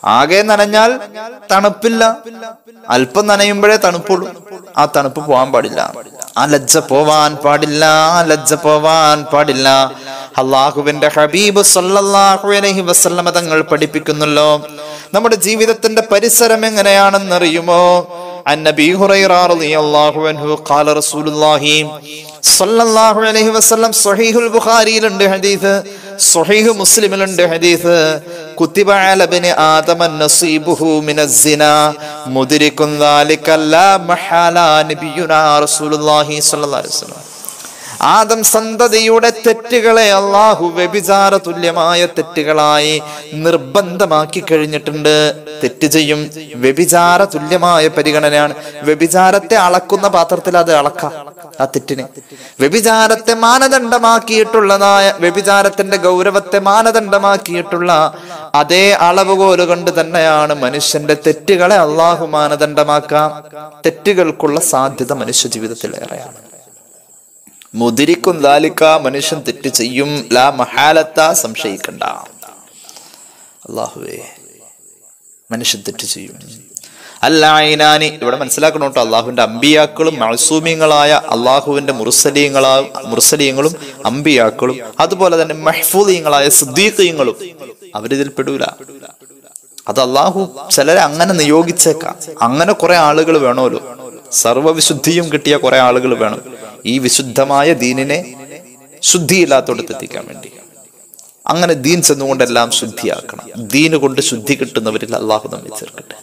[SPEAKER 2] ആകെ നനഞ്ഞാൽ തണുപ്പില്ല അല്പം നനയുമ്പോഴേ തണുപ്പുള്ളൂ ആ തണുപ്പ് പോവാൻ പാടില്ല ആ ലജ്ജ പോവാൻ പാടില്ല ആ ലജ്ജ പോവാൻ പാടില്ല അള്ളാഹുവിന്റെ ഹബീബ് സല്ലല്ലാഹു അലൈഹി വസല്ലമ തങ്ങൾ പഠിപ്പിക്കുന്നല്ലോ നമ്മുടെ ജീവിതത്തിന്റെ പരിസരം എങ്ങനെയാണെന്നറിയുമോ അന്നബി ഹുറൈറ റളിയല്ലാഹു അൻഹു ഖാല റസൂലുള്ളാഹി സല്ലല്ലാഹു അലൈഹി വസല്ലം സ്വഹീഹുൽ ബുഖാരിയിലുണ്ട് ഹദീസ് സ്വഹീഹ് മുസ്ലിമിലുണ്ട് ഹദീസ് കുത്തിബ അല ബനി ആദമ നസീബുഹു മിനസ് സിന മുദ്രികുൻ ദാലിക ലാ മഹാല നബിയുനാ റസൂലുള്ളാഹി സ്വല്ലല്ലാഹു അലൈഹി വസല്ലം ആദം സന്തതിയുടെ തെറ്റുകളെ അള്ളാഹു വ്യഭിചാര തുല്യമായ തെറ്റുകളായി നിർബന്ധമാക്കി കഴിഞ്ഞിട്ടുണ്ട് തെറ്റ് ചെയ്യും വ്യഭിചാര തുല്യമായ പരിഗണനയാണ് വ്യഭിചാരത്തെ അളക്കുന്ന പാത്രത്തിൽ അത് അളക്കാം ആ തെറ്റിനെ വ്യഭിചാരത്തെ മാനദണ്ഡമാക്കിയിട്ടുള്ളതായ വ്യഭിചാരത്തിന്റെ ഗൗരവത്തെ മാനദണ്ഡമാക്കിയിട്ടുള്ള അതേ അളവുകോല് കൊണ്ട് തന്നെയാണ് മനുഷ്യന്റെ തെറ്റുകളെ അള്ളാഹു മാനദണ്ഡമാക്കാം തെറ്റുകൾക്കുള്ള സാധ്യത മനുഷ്യ ജീവിതത്തിലേറെയാണ് മുതിരിക്കും ദാലിക്ക മനുഷ്യൻ തെറ്റ് ചെയ്യും ലാ മഹാലത്ത സംശയിക്കണ്ട അള്ളാഹുവേ മനുഷ്യൻ തെറ്റ് ചെയ്യും അല്ലായിനാനി ഇവിടെ മനസ്സിലാക്കണം കേട്ടോ അള്ളാഹുവിന്റെ അമ്പിയാക്കളും മഴസൂമ്യങ്ങളായ അള്ളാഹുവിന്റെ മുർസലീങ്ങളാ മുർസലീങ്ങളും അമ്പിയാക്കളും അതുപോലെ തന്നെ മഹ്ഫൂദീങ്ങളായ സിദ്ദീഖീങ്ങളും അവരിതിൽ പെടൂല അത് അള്ളാഹു ചിലരെ അങ്ങനെ നിയോഗിച്ചേക്കാം അങ്ങനെ കുറെ ആളുകൾ വേണമല്ലോ സർവവിശുദ്ധിയും കിട്ടിയ കുറെ ആളുകൾ വേണം ഈ വിശുദ്ധമായ ദീനിനെ ശുദ്ധിയില്ലാത്തോടത്തെത്തിക്കാൻ വേണ്ടി അങ്ങനെ ദീൻ ചെന്നുകൊണ്ടെല്ലാം ശുദ്ധിയാക്കണം ദീന് കൊണ്ട് ശുദ്ധി കിട്ടുന്നവരിൽ അള്ളാഹു നമ്മെ ചേർക്കട്ടെ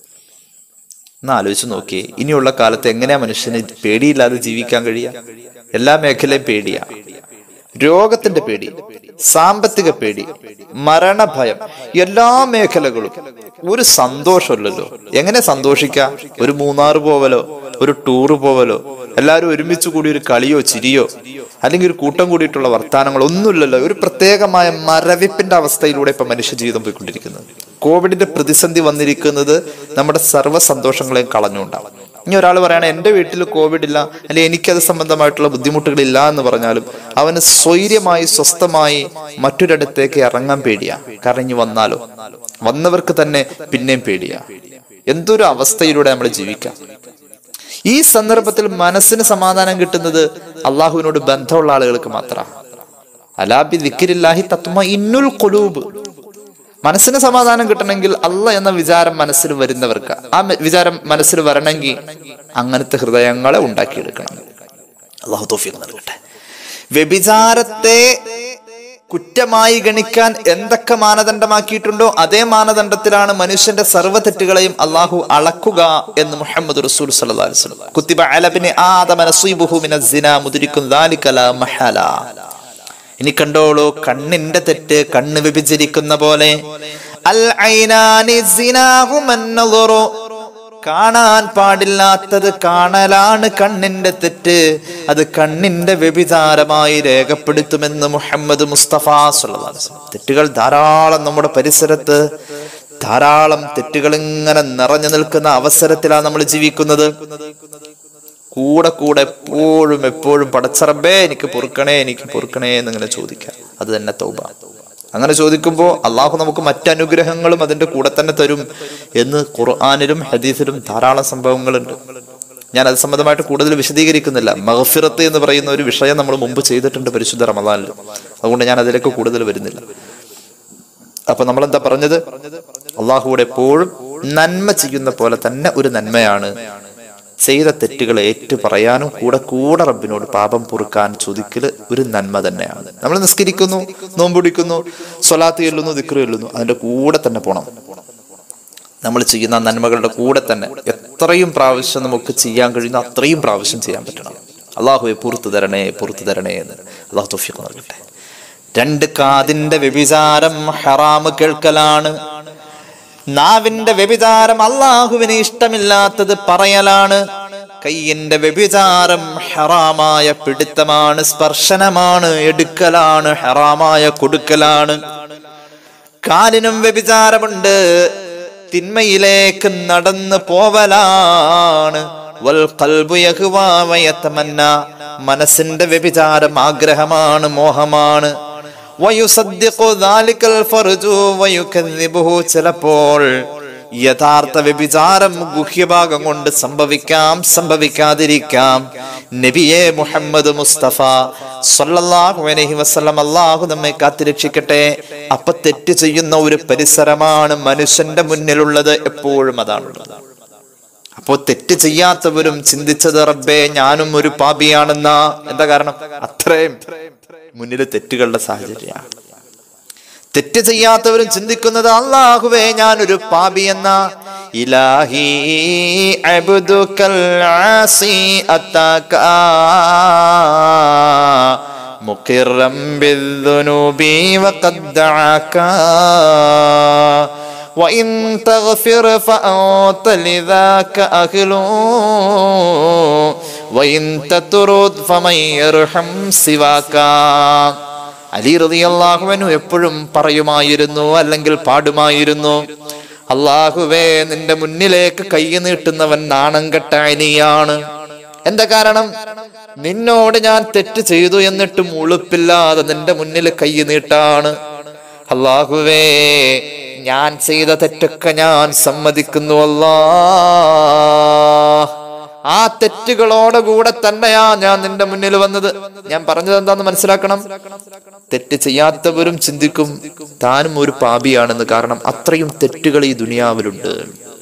[SPEAKER 2] ഒന്ന് ആലോചിച്ച് നോക്കിയേ ഇനിയുള്ള കാലത്ത് എങ്ങനെയാ മനുഷ്യന് പേടിയില്ലാതെ ജീവിക്കാൻ കഴിയുക എല്ലാ മേഖലയും പേടിയാ രോഗത്തിന്റെ പേടി സാമ്പത്തിക പേടി മരണഭയം എല്ലാ മേഖലകളും ഒരു സന്തോഷമല്ലല്ലോ എങ്ങനെ സന്തോഷിക്കാം ഒരു മൂന്നാറ് പോവലോ ഒരു ടൂറ് പോവലോ എല്ലാവരും ഒരുമിച്ച് കൂടി ഒരു കളിയോ ചിരിയോ അല്ലെങ്കിൽ ഒരു കൂട്ടം കൂടിയിട്ടുള്ള വർത്തമാനങ്ങൾ ഒന്നുമില്ലല്ലോ ഒരു പ്രത്യേകമായ മരവിപ്പിന്റെ അവസ്ഥയിലൂടെ ഇപ്പൊ മനുഷ്യ ജീവിതം പോയിക്കൊണ്ടിരിക്കുന്നത് കോവിഡിന്റെ പ്രതിസന്ധി വന്നിരിക്കുന്നത് നമ്മുടെ സർവ്വ സന്തോഷങ്ങളെയും കളഞ്ഞുകൊണ്ടാണ് ഇനി ഒരാൾ പറയണ എന്റെ വീട്ടിൽ കോവിഡ് ഇല്ല അല്ലെങ്കിൽ എനിക്കത് സംബന്ധമായിട്ടുള്ള ബുദ്ധിമുട്ടുകളില്ല എന്ന് പറഞ്ഞാലും അവന് സ്വൈര്യമായി സ്വസ്ഥമായി മറ്റൊരിടത്തേക്ക് ഇറങ്ങാൻ പേടിയാ കാരണം ഇനി വന്നാലോ വന്നവർക്ക് തന്നെ പിന്നെയും പേടിയാ എന്തൊരു അവസ്ഥയിലൂടെ നമ്മൾ ജീവിക്കാം ഈ സന്ദർഭത്തിൽ മനസ്സിന് സമാധാനം കിട്ടുന്നത് അള്ളാഹുവിനോട് ബന്ധമുള്ള ആളുകൾക്ക് മാത്രമാണ് അലാബി ദിക്കിരില്ലാഹി തത്വ ഇന്നുൽ കൊലൂബ് മനസ്സിന് സമാധാനം കിട്ടണമെങ്കിൽ അല്ല എന്ന വിചാരം മനസ്സിൽ വരുന്നവർക്ക് ആ മ- വിചാരം മനസ്സിൽ വരണമെങ്കിൽ അങ്ങനത്തെ ഹൃദയങ്ങളെ ഉണ്ടാക്കിയെടുക്കണം അള്ളാഹു തോഫിക്ക് നൽകട്ടെ വ്യഭിചാരത്തെ കുറ്റമായി ഗണിക്കാൻ എന്തൊക്കെ മാനദണ്ഡമാക്കിയിട്ടുണ്ടോ അതേ മാനദണ്ഡത്തിലാണ് മനുഷ്യന്റെ സർവ്വ തെറ്റുകളെയും അള്ളാഹു അളക്കുക എന്ന് മുഹമ്മദ് റസൂൽ സല്ലല്ലാഹു അലൈഹി വസല്ലം കുത്തിബ അലബിന് ആദമ നസീബുഹു മിനസ് സിന മുദ്രിക്കും ദാലിക ലാ മഹാല ഇനി കണ്ടോളൂ കണ്ണിന്റെ തെറ്റ് കണ്ണ് വ്യഭിചരിക്കുന്ന പോലെ അൽ ഐനാനി സിനാഹുമൻ നളുറു. കാണാൻ പാടില്ലാത്തത് കാണലാണ് കണ്ണിന്റെ തെറ്റ് അത് കണ്ണിന്റെ വ്യഭിചാരമായി രേഖപ്പെടുത്തുമെന്ന് മുഹമ്മദ് മുസ്തഫ സല്ലല്ലാഹു അലൈഹി വസല്ലം. തെറ്റുകൾ ധാരാളം നമ്മുടെ പരിസരത്ത് ധാരാളം തെറ്റുകൾ ഇങ്ങനെ നിറഞ്ഞു നിൽക്കുന്ന അവസരത്തിലാണ് നമ്മൾ ജീവിക്കുന്നത് കൂടെ കൂടെ എപ്പോഴും എപ്പോഴും പടച്ചറബേ എനിക്ക് പൊറുക്കണേ എനിക്ക് പൊറുക്കണേ എന്നിങ്ങനെ ചോദിക്കാം അത് തന്നെ തൗബ അങ്ങനെ ചോദിക്കുമ്പോൾ അള്ളാഹു നമുക്ക് മറ്റനുഗ്രഹങ്ങളും അതിന്റെ കൂടെ തന്നെ തരും എന്ന് ഖുർആാനിലും ഹദീസിലും ധാരാളം സംഭവങ്ങളുണ്ട് ഞാൻ അത് സംബന്ധമായിട്ട് കൂടുതൽ വിശദീകരിക്കുന്നില്ല മഹഫിറത്ത് എന്ന് പറയുന്ന ഒരു വിഷയം നമ്മൾ മുമ്പ് ചെയ്തിട്ടുണ്ട് പരിശുദ്ധ റമദാനിൽ അതുകൊണ്ട് ഞാൻ അതിലേക്ക് കൂടുതൽ വരുന്നില്ല അപ്പൊ നമ്മൾ എന്താ പറഞ്ഞത് അള്ളാഹുവിടെ എപ്പോഴും നന്മ ചെയ്യുന്ന പോലെ തന്നെ ഒരു നന്മയാണ് ചെയ്ത തെറ്റുകൾ ഏറ്റു പറയാനും കൂടെ കൂടെ റബ്ബിനോട് പാപം പൊറുക്കാൻ ചോദിക്കല് ഒരു നന്മ തന്നെയാണ് നമ്മൾ നിസ്കരിക്കുന്നു നോമ്പുടിക്കുന്നു സ്വലാത്ത് ചെല്ലുന്നു ദിക്റ് ചെല്ലുന്നു അതിന്റെ കൂടെ തന്നെ പോണം നമ്മൾ ചെയ്യുന്ന നന്മകളുടെ കൂടെ തന്നെ എത്രയും പ്രാവശ്യം നമുക്ക് ചെയ്യാൻ കഴിയുന്ന അത്രയും പ്രാവശ്യം ചെയ്യാൻ പറ്റണം അള്ളാഹുവെ പുറത്തു തരണേ പുറത്തു തരണേ എന്ന് അള്ളാഹു തൊഫിക്ക് നൽകട്ടെ രണ്ട് കാതിന്റെ വ്യഭിചാരം ഹറാമ് കേൾക്കലാണ് നാവിന്റെ വ്യഭിചാരം അള്ളാഹുവിന് ഇഷ്ടമില്ലാത്തത് പറയലാണ് കയ്യിന്റെ വ്യഭിചാരം ഹറാമായ പിടുത്തമാണ് സ്പർശനമാണ് എടുക്കലാണ് ഹറാമായ കൊടുക്കലാണ് കാലിനും വ്യഭിചാരമുണ്ട് തിന്മയിലേക്ക് നടന്നു പോവലാണ് വൽ ഖൽബു യഹ്വാ വയതമന്ന മനസ്സിന്റെ വ്യഭിചാരം ആഗ്രഹമാണ് മോഹമാണ് വയുസദ്ദിഖു ദാലിക്കൽ ഫർജു വയുകദ്ദിബുഹു ചിലപ്പോൾ യഥാർത്ഥ വ്യഭിചാരം ഗുഹ്യഭാഗം കൊണ്ട് സംഭവിക്കാം സംഭവിക്കാതിരിക്കാം നബിയെ മുഹമ്മദ് മുസ്തഫ സല്ലല്ലാഹു അലൈഹി വസല്ലം അല്ലാഹു നമ്മെ കാത്തിരക്ഷിക്കട്ടെ അപ്പൊ തെറ്റ് ചെയ്യുന്ന ഒരു പരിസരമാണ് മനുഷ്യന്റെ മുന്നിലുള്ളത് എപ്പോഴും അതാണുള്ളത് അപ്പോ തെറ്റ് ചെയ്യാത്തവരും ചിന്തിച്ചത് റബ്ബേ ഞാനും ഒരു പാപിയാണെന്ന എന്താ കാരണം അത്രയും മുന്നിൽ തെറ്റുകളുടെ സാഹചര്യമാണ് തെറ്റ് ചെയ്യാത്തവരും ചിന്തിക്കുന്നത് അള്ളാഹുവേ ഞാനൊരു പാപി എന്ന ഇലാഹി അബ്ദുക്കൽ ആസി അത്താക മുഖിറം ബിദ്ദുനൂബി വഖദ് ദഅക وإن تغفر فأنت لذاك أهل وإن تطرد فمن يرحم سواك അലി റളിയല്ലാഹുവിനു എപ്പോഴും പറയുമായിരുന്നു അല്ലെങ്കിൽ പാടുമായിരുന്നു അള്ളാഹുവേ നിന്റെ മുന്നിലേക്ക് കൈ നീട്ടുന്നവൻ നാണം കെട്ട അനിയാണ് എന്താ കാരണം നിന്നോട് ഞാൻ തെറ്റ് ചെയ്തു എന്നിട്ടും ഉളുപ്പില്ലാതെ നിന്റെ മുന്നിൽ കൈ നീട്ടാണ് അള്ളാഹുവേ ഞാൻ ചെയ്ത തെറ്റൊക്കെ ഞാൻ സമ്മതിക്കുന്നു അല്ലാ ആ തെറ്റുകളോടുകൂടെ തന്നെയാ ഞാൻ നിന്റെ മുന്നിൽ വന്നത് ഞാൻ പറഞ്ഞത് എന്താന്ന് മനസ്സിലാക്കണം തെറ്റ് ചെയ്യാത്തവരും ചിന്തിക്കും താനും ഒരു പാപിയാണെന്ന് കാരണം അത്രയും തെറ്റുകൾ ഈ ദുനിയാവിലുണ്ട്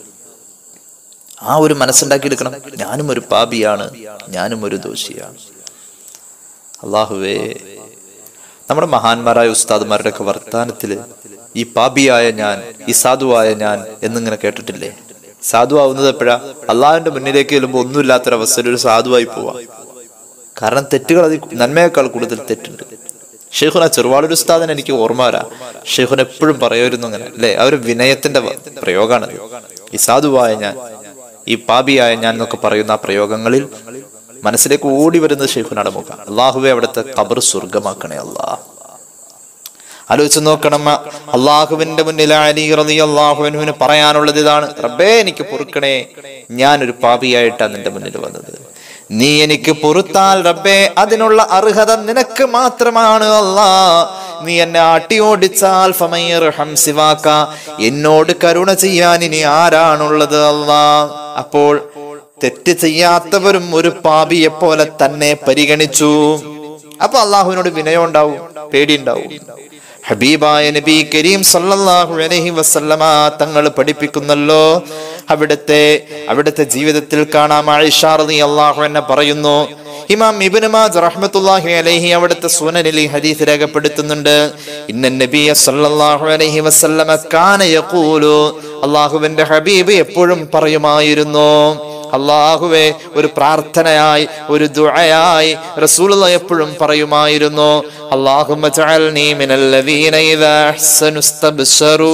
[SPEAKER 2] ആ ഒരു മനസ്സുണ്ടാക്കിയെടുക്കണം ഞാനും ഒരു പാപിയാണ് ഞാനും ഒരു ദോഷിയാണ് അള്ളാഹുവേ നമ്മുടെ മഹാന്മാരായ ഉസ്താദുമാരുടെ ഒക്കെ വർത്താനത്തില് ഈ പാപിയായ ഞാൻ ഈ സാധുവായ ഞാൻ എന്നിങ്ങനെ കേട്ടിട്ടില്ലേ സാധുവാവുന്നത് എപ്പോഴാ അള്ളാഹുവിന്റെ മുന്നിലേക്ക് ചെല്ലുമ്പോൾ ഒന്നുമില്ലാത്തൊരവസ്ഥയിൽ ഒരു സാധുവായി പോവാ കാരണം തെറ്റുകൾ അതിൽ നന്മയേക്കാൾ കൂടുതൽ തെറ്റുണ്ട് ഷെയ്ഖുന ചെറുവാളൊരു ഉസ്താദൻ എനിക്ക് ഓർമ്മ വരാ ഷെയ്ഖുൻ എപ്പോഴും പറയുമായിരുന്നു അങ്ങനെ അല്ലെ ആ ഒരു വിനയത്തിന്റെ വ- പ്രയോഗമാണ് ഈ സാധുവായ ഞാൻ ഈ പാപിയായ ഞാൻ എന്നൊക്കെ പറയുന്ന ആ പ്രയോഗങ്ങളിൽ മനസ്സിലേക്ക് ഓടി വരുന്നത് ഷെയ്ഖുനാണ് മുഖം അള്ളാഹുവെ അവിടുത്തെ കബർ സ്വർഗമാക്കണേ അള്ളാഹ് ആലോചിച്ച് നോക്കണം അള്ളാഹുവിന്റെ മുന്നിൽ അലി റതി അള്ളാഹുവിന് പറയാനുള്ളത് ഇതാണ് റബ്ബേ എനിക്ക് പൊറുക്കണേ ഞാനൊരു പാപിയായിട്ടാണ് നിന്റെ മുന്നിൽ വന്നത് നീ എനിക്ക് പൊറുത്താൽ റബ്ബേ അതിനുള്ള അർഹത നിനക്ക് മാത്രമാണ് അല്ലാ നീ എന്നെ ആട്ടിയോടിച്ചാൽ ഫമയ്യർഹം സിവാക്ക എന്നോട് കരുണ ചെയ്യാൻ ഇനി ആരാണുള്ളത് അല്ലാ അപ്പോൾ തെറ്റ് ചെയ്യാത്തവരും ഒരു പാപിയെ പോലെ തന്നെ പരിഗണിച്ചു അപ്പൊ അള്ളാഹുവിനോട് വിനയം ഉണ്ടാവും പേടിയുണ്ടാവും ഹബീബായ നബി കരീം സല്ലല്ലാഹു അലൈഹി വസല്ലമ തങ്ങൾ പഠിപ്പിക്കുന്നല്ലോ അവിടുത്തെ അവിടുത്തെ ജീവിതത്തിൽ കാണാം ആയിഷ റളിയല്ലാഹു അൻഹ പറയുന്നു ഇമാം ഇബ്നു മാജ് റഹ്മത്തുള്ളാഹി അലൈഹി അവിടുത്തെ സുനനിൽ ഈ ഹദീസ് രേഖപ്പെടുത്തുന്നുണ്ട് ഇന്ന നബിയ സല്ലല്ലാഹു അലൈഹി വസല്ലമ കാന യഖൂലു അള്ളാഹുവിന്റെ ഹബീബ് എപ്പോഴും പറയുമായിരുന്നു അള്ളാഹുവെ ഒരു പ്രാർത്ഥനയായി ഒരു ദുആയായി റസൂലുള്ള എപ്പോഴും പറയുമായിരുന്നു അല്ലാഹുമ്മ ജഅൽനി മിനൽ ലദീന ഇദാ അഹ്സനു ഇസ്തബ്ശറൂ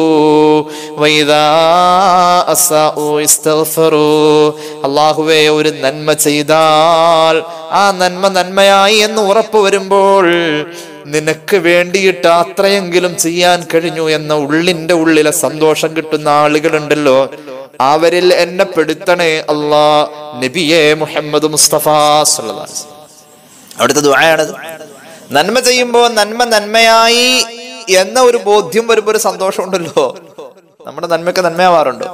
[SPEAKER 2] വഇദാ അസാഉ ഇസ്തഗ്ഫറൂ അല്ലാഹുവേ ഒരു നന്മ ചെയ്താൽ ആ നന്മ നന്മയായി എന്ന് ഉറപ്പ് വരുമ്പോൾ നിനക്ക് വേണ്ടിയിട്ട് അത്രയെങ്കിലും ചെയ്യാൻ കഴിഞ്ഞു എന്ന ഉള്ളിന്റെ ഉള്ളിലെ സന്തോഷം കിട്ടുന്ന ആളുകളുണ്ടല്ലോ അവരിൽ എന്നെ പെടുത്തണേ അല്ലാ നബിയെ മുഹമ്മദ് മുസ്തഫ സല്ലല്ലാഹു അലൈഹി വസല്ലം. അവിടുത്തെ ദുആയാണത് നന്മ ചെയ്യുമ്പോ നന്മ നന്മയായി എന്ന ഒരു ബോധ്യം വരുമ്പോ ഒരു സന്തോഷം ഉണ്ടല്ലോ നമ്മുടെ നന്മയൊക്കെ നന്മയാവാറുണ്ടോ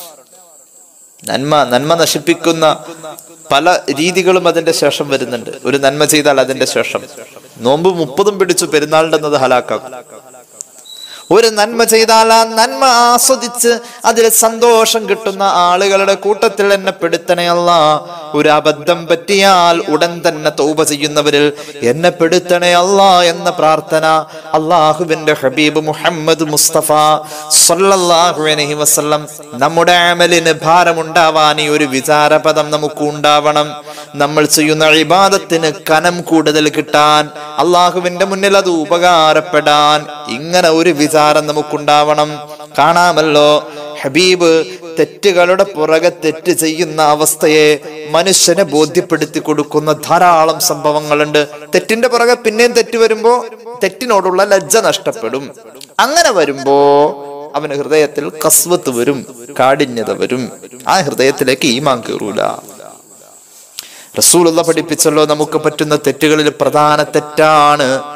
[SPEAKER 2] നന്മ നന്മ നശിപ്പിക്കുന്ന പല രീതികളും അതിന്റെ ശേഷം വരുന്നുണ്ട് ഒരു നന്മ ചെയ്താൽ അതിന്റെ ശേഷം നോമ്പ് മുപ്പതും പിടിച്ചു പെരുന്നാളിന്റെ ഹലാക്കാക്കും ഒരു നന്മ ചെയ്താൽ ആ നന്മ ആസ്വദിച്ച് അതിൽ സന്തോഷം കിട്ടുന്ന ആളുകളുടെ കൂട്ടത്തിൽ എന്നെ പെടുത്തണേ അല്ല ഒരു അബദ്ധം പറ്റിയാൽ ഉടൻ തന്നെ തൗബ ചെയ്യുന്നവരിൽ എന്നെ പെടുത്തണേ അല്ല എന്ന പ്രാർത്ഥന അള്ളാഹുവിന്റെ ഹബീബ് മുഹമ്മദ് മുസ്തഫ സല്ലല്ലാഹു അലൈഹി വസല്ലം നമ്മുടെ അമലിന് ഭാരമുണ്ടാവാൻ ഈ ഒരു വിചാരപദം നമുക്ക് ഉണ്ടാവണം നമ്മൾ ചെയ്യുന്ന ഇബാദത്തിന് കനം കൂടുതൽ കിട്ടാൻ അള്ളാഹുവിന്റെ മുന്നിൽ അത് ഉപകാരപ്പെടാൻ ഇങ്ങനെ ഒരു വിചാരം നമുക്കുണ്ടാവണം കാണാമല്ലോ ഹബീബ് തെറ്റുകളുടെ പുറകെ തെറ്റ് ചെയ്യുന്ന അവസ്ഥയെ മനുഷ്യനെ ബോധ്യപ്പെടുത്തി കൊടുക്കുന്ന ധാരാളം സംഭവങ്ങളുണ്ട് തെറ്റിന്റെ പുറകെ പിന്നെയും തെറ്റ് വരുമ്പോ തെറ്റിനോടുള്ള ലജ്ജ നഷ്ടപ്പെടും അങ്ങനെ വരുമ്പോ അവന് ഹൃദയത്തിൽ കസ്വത്ത് വരും കാഠിന്യത വരും ആ ഹൃദയത്തിലേക്ക് ഈമാൻ കയറൂല റസൂലുള്ള പഠിപ്പിച്ചല്ലോ നമുക്ക് പറ്റുന്ന തെറ്റുകളിൽ പ്രധാന തെറ്റാണ്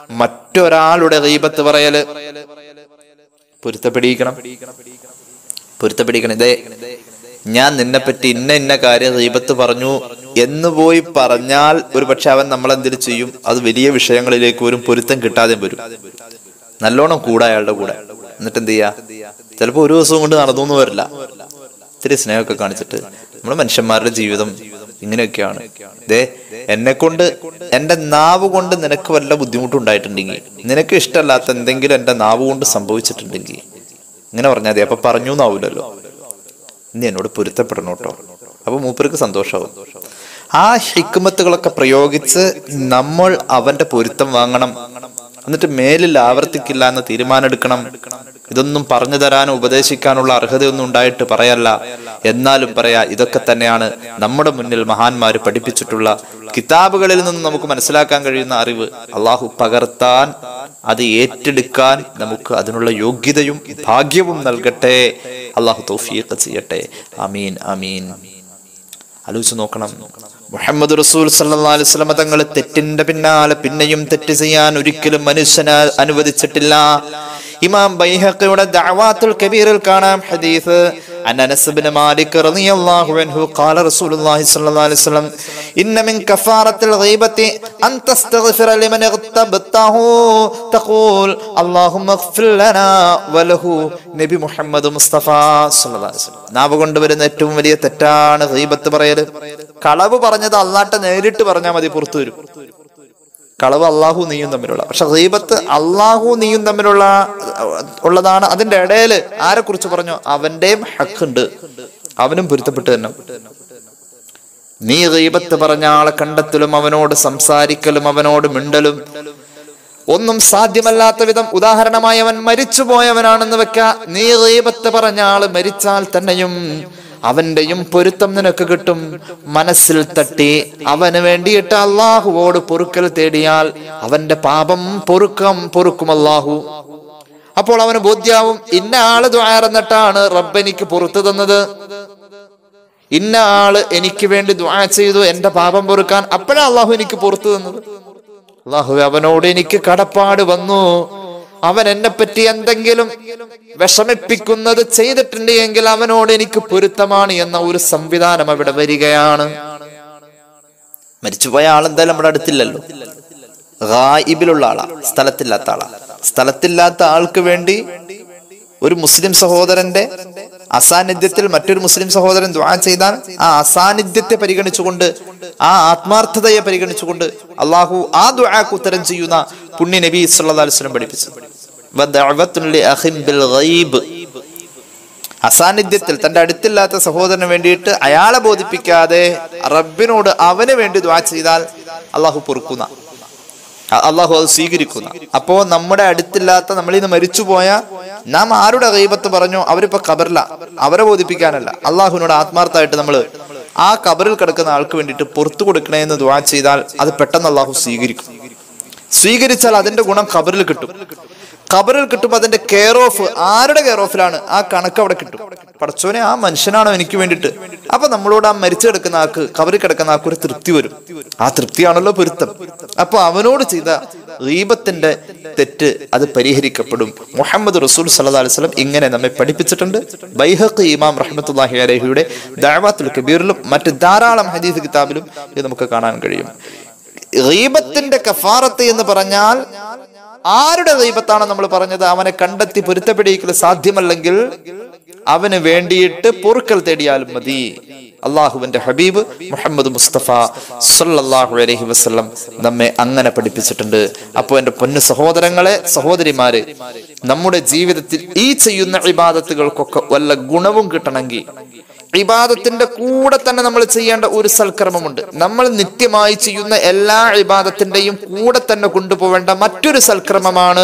[SPEAKER 2] മറ്റൊരാളുടെ ഗീബത്ത് പറയല് പൊരുത്തപ്പെടിക്കണം പൊരുത്തപ്പെടിക്കണം ഇതേ ഞാൻ നിന്നെ പറ്റി ഇന്ന ഇന്ന കാര്യം റീബത്ത് പറഞ്ഞു എന്ന് പോയി പറഞ്ഞാൽ ഒരു പക്ഷെ അവൻ നമ്മൾ എന്തിനു ചെയ്യും അത് വലിയ വിഷയങ്ങളിലേക്ക് വരും പൊരുത്തം കിട്ടാതെ വരും നല്ലോണം കൂടെ അയാളുടെ കൂടെ എന്നിട്ട് എന്ത് ചെയ്യാ ചിലപ്പോ ഒരു ദിവസം കൊണ്ട് നടന്നു വരില്ല ഇത്തിരി സ്നേഹമൊക്കെ കാണിച്ചിട്ട് നമ്മുടെ മനുഷ്യന്മാരുടെ ജീവിതം ഇങ്ങനെയൊക്കെയാണ് ദേ എന്നെ കൊണ്ട് എന്റെ നാവ് കൊണ്ട് നിനക്ക് വല്ല ബുദ്ധിമുട്ടുണ്ടായിട്ടുണ്ടെങ്കിൽ നിനക്ക് ഇഷ്ടമല്ലാത്ത എന്തെങ്കിലും എന്റെ നാവ് കൊണ്ട് സംഭവിച്ചിട്ടുണ്ടെങ്കിൽ ഇങ്ങനെ പറഞ്ഞാൽ മതി അപ്പൊ പറഞ്ഞു എന്നാവൂലല്ലോ നീ എന്നോട് പൊരുത്തപ്പെടണം കേട്ടോ അപ്പൊ മൂപ്പർക്ക് സന്തോഷമാവും ആ ഹിക്മത്തുകളൊക്കെ പ്രയോഗിച്ച് നമ്മൾ അവന്റെ പൊരുത്തം വാങ്ങണം എന്നിട്ട് മേലിൽ ആവർത്തിക്കില്ല എന്ന് തീരുമാനമെടുക്കണം ഇതൊന്നും പറഞ്ഞു തരാനോ ഉപദേശിക്കാനുള്ള അർഹതയൊന്നും ഉണ്ടായിട്ട് പറയല്ല എന്നാലും പറയാ ഇതൊക്കെ തന്നെയാണ് നമ്മുടെ മുന്നിൽ മഹാന്മാര് പഠിപ്പിച്ചിട്ടുള്ള കിതാബുകളിൽ നിന്ന് നമുക്ക് മനസ്സിലാക്കാൻ കഴിയുന്ന അറിവ് അള്ളാഹു പകർത്താൻ അത് ഏറ്റെടുക്കാൻ നമുക്ക് അതിനുള്ള യോഗ്യതയും ഭാഗ്യവും നൽകട്ടെ അള്ളാഹു തൗഫീഖ് ചെയ്യട്ടെ അമീൻ അമീൻ ആലോചിച്ച് നോക്കണം മുഹമ്മദ് റസൂൽ സല്ലല്ലാഹു അലൈഹി വസല്ലം തങ്ങൾ തെറ്റിന്റെ പിന്നാലെ പിന്നെയും തെറ്റ് ചെയ്യാൻ ഒരിക്കലും മനുഷ്യനെ അനുവദിച്ചിട്ടില്ല ഇമാം ബൈഹഖിയുടെ ദഅവാത്തുൽ കബീറിൽ കാണാം ഹദീസ് عن انس بن مالك رضي الله عنه قال رسول الله صلى الله عليه وسلم ان من كفاره الغيبه ان تستغفر لمن اغتبته تقول اللهم اغفر لنا وله നബി മുഹമ്മദ് മുസ്തഫ സല്ലല്ലാഹു അലൈഹി വസല്ലം നാവ് കൊണ്ടുവരുന്ന ഏറ്റവും വലിയ തെറ്റാണ് ഗീബത്ത് പറയല് കളവ് പറഞ്ഞത് അള്ളാട്ടെ നേരിട്ട് പറഞ്ഞാൽ മതി പുറത്തു വരും കളവ് അള്ളാഹു നീയും തമ്മിലുള്ള പക്ഷെ ഗീബത്ത് അള്ളാഹു നീയും തമ്മിലുള്ള ഉള്ളതാണ് അതിന്റെ ഇടയിൽ ആരെ കുറിച്ച് പറഞ്ഞു അവന്റെയും ഹക്കുണ്ട് അവനും പൊരുത്തപ്പെട്ട് തന്നെ നീ ഗീബത്ത് പറഞ്ഞ ആളെ കണ്ടെത്തലും അവനോട് സംസാരിക്കലും അവനോട് മിണ്ടലും ഒന്നും സാധ്യമല്ലാത്ത വിധം ഉദാഹരണമായി അവൻ മരിച്ചുപോയവനാണെന്ന് വെക്ക നീ ഗീബത്ത് പറഞ്ഞ ആള് മരിച്ചാൽ തന്നെയും അവന്റെയും പൊരുത്തം നിനക്ക് കിട്ടും മനസ്സിൽ തട്ടി അവന് വേണ്ടിയിട്ട് അള്ളാഹുവോട് പൊറുക്കൽ തേടിയാൽ അവന്റെ പാപം പൊറുക്കം പൊറുക്കും അള്ളാഹു അപ്പോൾ അവന് ബോധ്യാവും ഇന്ന ആള് ദ്വാരന്നിട്ടാണ് റബ്ബ് എനിക്ക് പുറത്തു തന്നത് ഇന്ന ആള് എനിക്ക് വേണ്ടി ദ്വാ ചെയ്തു എന്റെ പാപം പൊറുക്കാൻ അപ്പോഴാ അള്ളാഹു എനിക്ക് പുറത്തു തന്നത് അള്ളാഹു അവനോട് എനിക്ക് കടപ്പാട് വന്നു അവൻ എന്നെ പറ്റി എന്തെങ്കിലും വിഷമിപ്പിക്കുന്നത് ചെയ്തിട്ടുണ്ട് എങ്കിൽ അവനോട് എനിക്ക് പൊരുത്തമാണ് എന്ന ഒരു സംവിധാനം അവിടെ വരികയാണ് മരിച്ചുപോയ ആൾ എന്തായാലും നമ്മുടെ അടുത്തില്ലല്ലോ ഗായിബിലുള്ള ആളാ സ്ഥലത്തില്ലാത്ത ആളാ സ്ഥലത്തില്ലാത്ത ആൾക്ക് വേണ്ടി ഒരു മുസ്ലിം സഹോദരന്റെ അസാന്നിധ്യത്തിൽ മറ്റൊരു മുസ്ലിം സഹോദരൻ ദ്വാ ചെയ്താൽ ആ അസാന്നിധ്യത്തെ പരിഗണിച്ചുകൊണ്ട് ആ ആത്മാർത്ഥതയെ പരിഗണിച്ചുകൊണ്ട് അള്ളാഹു ആ ദ്വാക്ക് ഉത്തരം ചെയ്യുന്ന പുണ്യ നബി സല്ലല്ലാഹു അലൈഹി വസല്ലം പഠിപ്പിച്ചു വദഅവത്തുൻ ലിഅഖിൻ ബിൽ ഗൈബ് അസാന്നിധ്യത്തിൽ തന്റെ അടുത്തില്ലാത്ത സഹോദരന് വേണ്ടിയിട്ട് അയാളെ ബോധിപ്പിക്കാതെ റബ്ബിനോട് അവന് വേണ്ടി ദ്വാ ചെയ്താൽ അള്ളാഹു പൊറുക്കുന്ന അ- അള്ളാഹു അത് സ്വീകരിക്കുന്ന അപ്പോ നമ്മുടെ അടുത്തില്ലാത്ത നമ്മളിൽ നിന്ന് മരിച്ചുപോയ നാം ആരുടെ ഗൈബത്ത് പറഞ്ഞു അവരിപ്പോ കബറില അവരെ ബോധിപ്പിക്കാനല്ല അള്ളാഹുവിനോട് ആത്മാർത്ഥമായിട്ട് നമ്മൾ ആ കബറിൽ കിടക്കുന്ന ആൾക്ക് വേണ്ടിയിട്ട് പുറത്തു കൊടുക്കണേ എന്ന് ദ്വാ ചെയ്താൽ അത് പെട്ടെന്ന് അള്ളാഹു സ്വീകരിക്കും സ്വീകരിച്ചാൽ അതിന്റെ ഗുണം ഖബറിൽ കിട്ടും ഖബറിൽ കിട്ടും അതിന്റെ കെയർ ഓഫ് ആരുടെ കെയർ ഓഫിലാണ് ആ കണക്ക് അവിടെ കിട്ടും പടച്ചോനെ ആ മനുഷ്യനാണോ എനിക്ക് വേണ്ടിയിട്ട് അപ്പൊ നമ്മളോട് ആ മരിച്ചു കിടക്കുന്ന ആൾക്ക് കബറിൽ കിടക്കുന്ന ആൾക്ക് ഒരു തൃപ്തി വരും ആ തൃപ്തിയാണല്ലോ പൊരുത്തം അപ്പൊ അവനോട് ചെയ്ത റീബത്തിന്റെ തെറ്റ് അത് പരിഹരിക്കപ്പെടും മുഹമ്മദ് റസൂൽ സല്ലല്ലാഹു അലൈഹി വസല്ലം ഇങ്ങനെ നമ്മെ പഠിപ്പിച്ചിട്ടുണ്ട് ബൈഹഖ് ഇമാം റഹ്മത്തുള്ളാഹി അലൈഹിയുടെ ദഅവാത്തുൽ കബീറിലും മറ്റ് ധാരാളം ഹദീസ് കിതാബിലും ഇത് നമുക്ക് കാണാൻ കഴിയും ഗീബത്തിന്റെ കഫാറത്ത് എന്ന് പറഞ്ഞാൽ ആരുടെ ഗീബത്താണ് നമ്മൾ പറഞ്ഞത് അവനെ കണ്ടെത്തി പൊരുത്തപ്പെടിക്കൽ സാധ്യമല്ലെങ്കിൽ അവന് വേണ്ടിയിട്ട് പൊറുക്കൽ തേടിയാലും മതി അള്ളാഹുവിന്റെ ഹബീബ് മുഹമ്മദ് മുസ്തഫ സല്ലല്ലാഹു അലൈഹി വസല്ലം നമ്മെ അങ്ങനെ പഠിപ്പിച്ചിട്ടുണ്ട് അപ്പോൾ എന്റെ പൊന്നു സഹോദരങ്ങളെ സഹോദരിമാരെ നമ്മുടെ ജീവിതത്തിൽ ഈ ചെയ്യുന്ന ഇബാദത്തുകൾക്കൊക്കെ വല്ല ഗുണവും കിട്ടണമെങ്കിൽ ഇബാദത്തിന്റെ കൂടെ തന്നെ നമ്മൾ ചെയ്യേണ്ട ഒരു സൽക്കർമ്മമുണ്ട് നമ്മൾ നിത്യമായി ചെയ്യുന്ന എല്ലാ ഇബാദത്തിന്റെയും കൂടെ തന്നെ കൊണ്ടുപോവേണ്ട മറ്റൊരു സൽക്കർമ്മമാണ്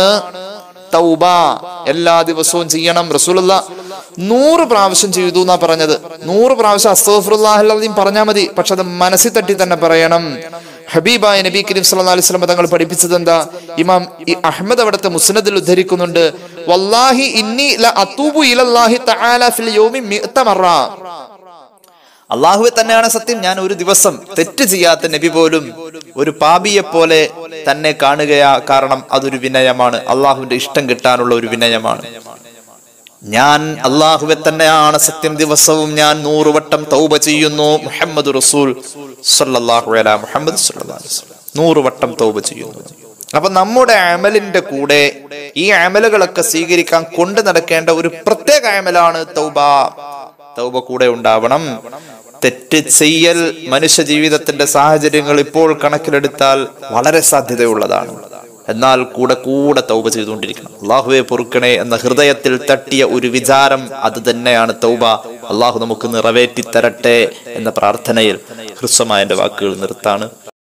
[SPEAKER 2] തൗബ എല്ലാ ദിവസവും ചെയ്യണം റസൂലുള്ള നൂറ് പ്രാവശ്യം ചെയ്തു എന്നാ പറഞ്ഞത് നൂറ് പ്രാവശ്യം അസ്തഫുല്ലാഹും പറഞ്ഞാൽ മതി പക്ഷെ അത് മനസ്സിൽ തട്ടി തന്നെ പറയണം ഹബീബായ നബി കരീം സല്ലല്ലാഹു അലൈഹി വസല്ലം തങ്ങൾ പഠിപ്പിച്ചത് എന്താ ഇമാം ഈ അഹ്മദ് അവിടുത്തെ മുസ്നദിൽ ഉദ്ധരിക്കുന്നുണ്ട് വല്ലാഹി ഇന്നി ല അതൂബു ഇലല്ലാഹി തആല ഫിൽ യൗമി മിഅത മറ അള്ളാഹുവെ തന്നെയാണ് സത്യം ഞാൻ ഒരു ദിവസം തെറ്റ് ചെയ്യാത്ത നബി പോലും ഒരു പാപിയെ പോലെ തന്നെ കാണുകയാ കാരണം അതൊരു വിനയമാണ് അള്ളാഹുവിന്റെ ഇഷ്ടം കിട്ടാനുള്ള ഒരു വിനയമാണ് ഞാൻ അള്ളാഹുവെ തന്നെയാണ് സത്യം ദിവസവും ഞാൻ നൂറുവട്ടം തൗബ ചെയ്യുന്നു മുഹമ്മദ് റസൂൽ സല്ലല്ലാഹു അലാ മുഹമ്മദ് സല്ലല്ലാഹു അലൈഹി വസല്ലം നൂറുവട്ടം തൗബ ചെയ്യുന്നു അപ്പൊ നമ്മുടെ അമലിന്റെ കൂടെ ഈ അമലുകളൊക്കെ സ്വീകരിക്കാൻ കൊണ്ടു നടക്കേണ്ട ഒരു പ്രത്യേക അമലാണ് തൗബ തൗബ കൂടെ ഉണ്ടാവണം തെറ്റ് ചെയ്യൽ മനുഷ്യ ജീവിതത്തിന്റെ സാഹചര്യങ്ങൾ ഇപ്പോൾ കണക്കിലെടുത്താൽ വളരെ സാധ്യതയുള്ളതാണ് എന്നാൽ കൂടെ കൂടെ തൗബ ചെയ്തുകൊണ്ടിരിക്കണം അള്ളാഹുവെ പൊറുക്കണേ എന്ന ഹൃദയത്തിൽ തട്ടിയ ഒരു വിചാരം അത് തന്നെയാണ് തൗബ അള്ളാഹു നമുക്ക് നിറവേറ്റി തരട്ടെ എന്ന പ്രാർത്ഥനയിൽ ഹ്രസ്വമായ എന്റെ വാക്കുകൾ നിർത്താണ്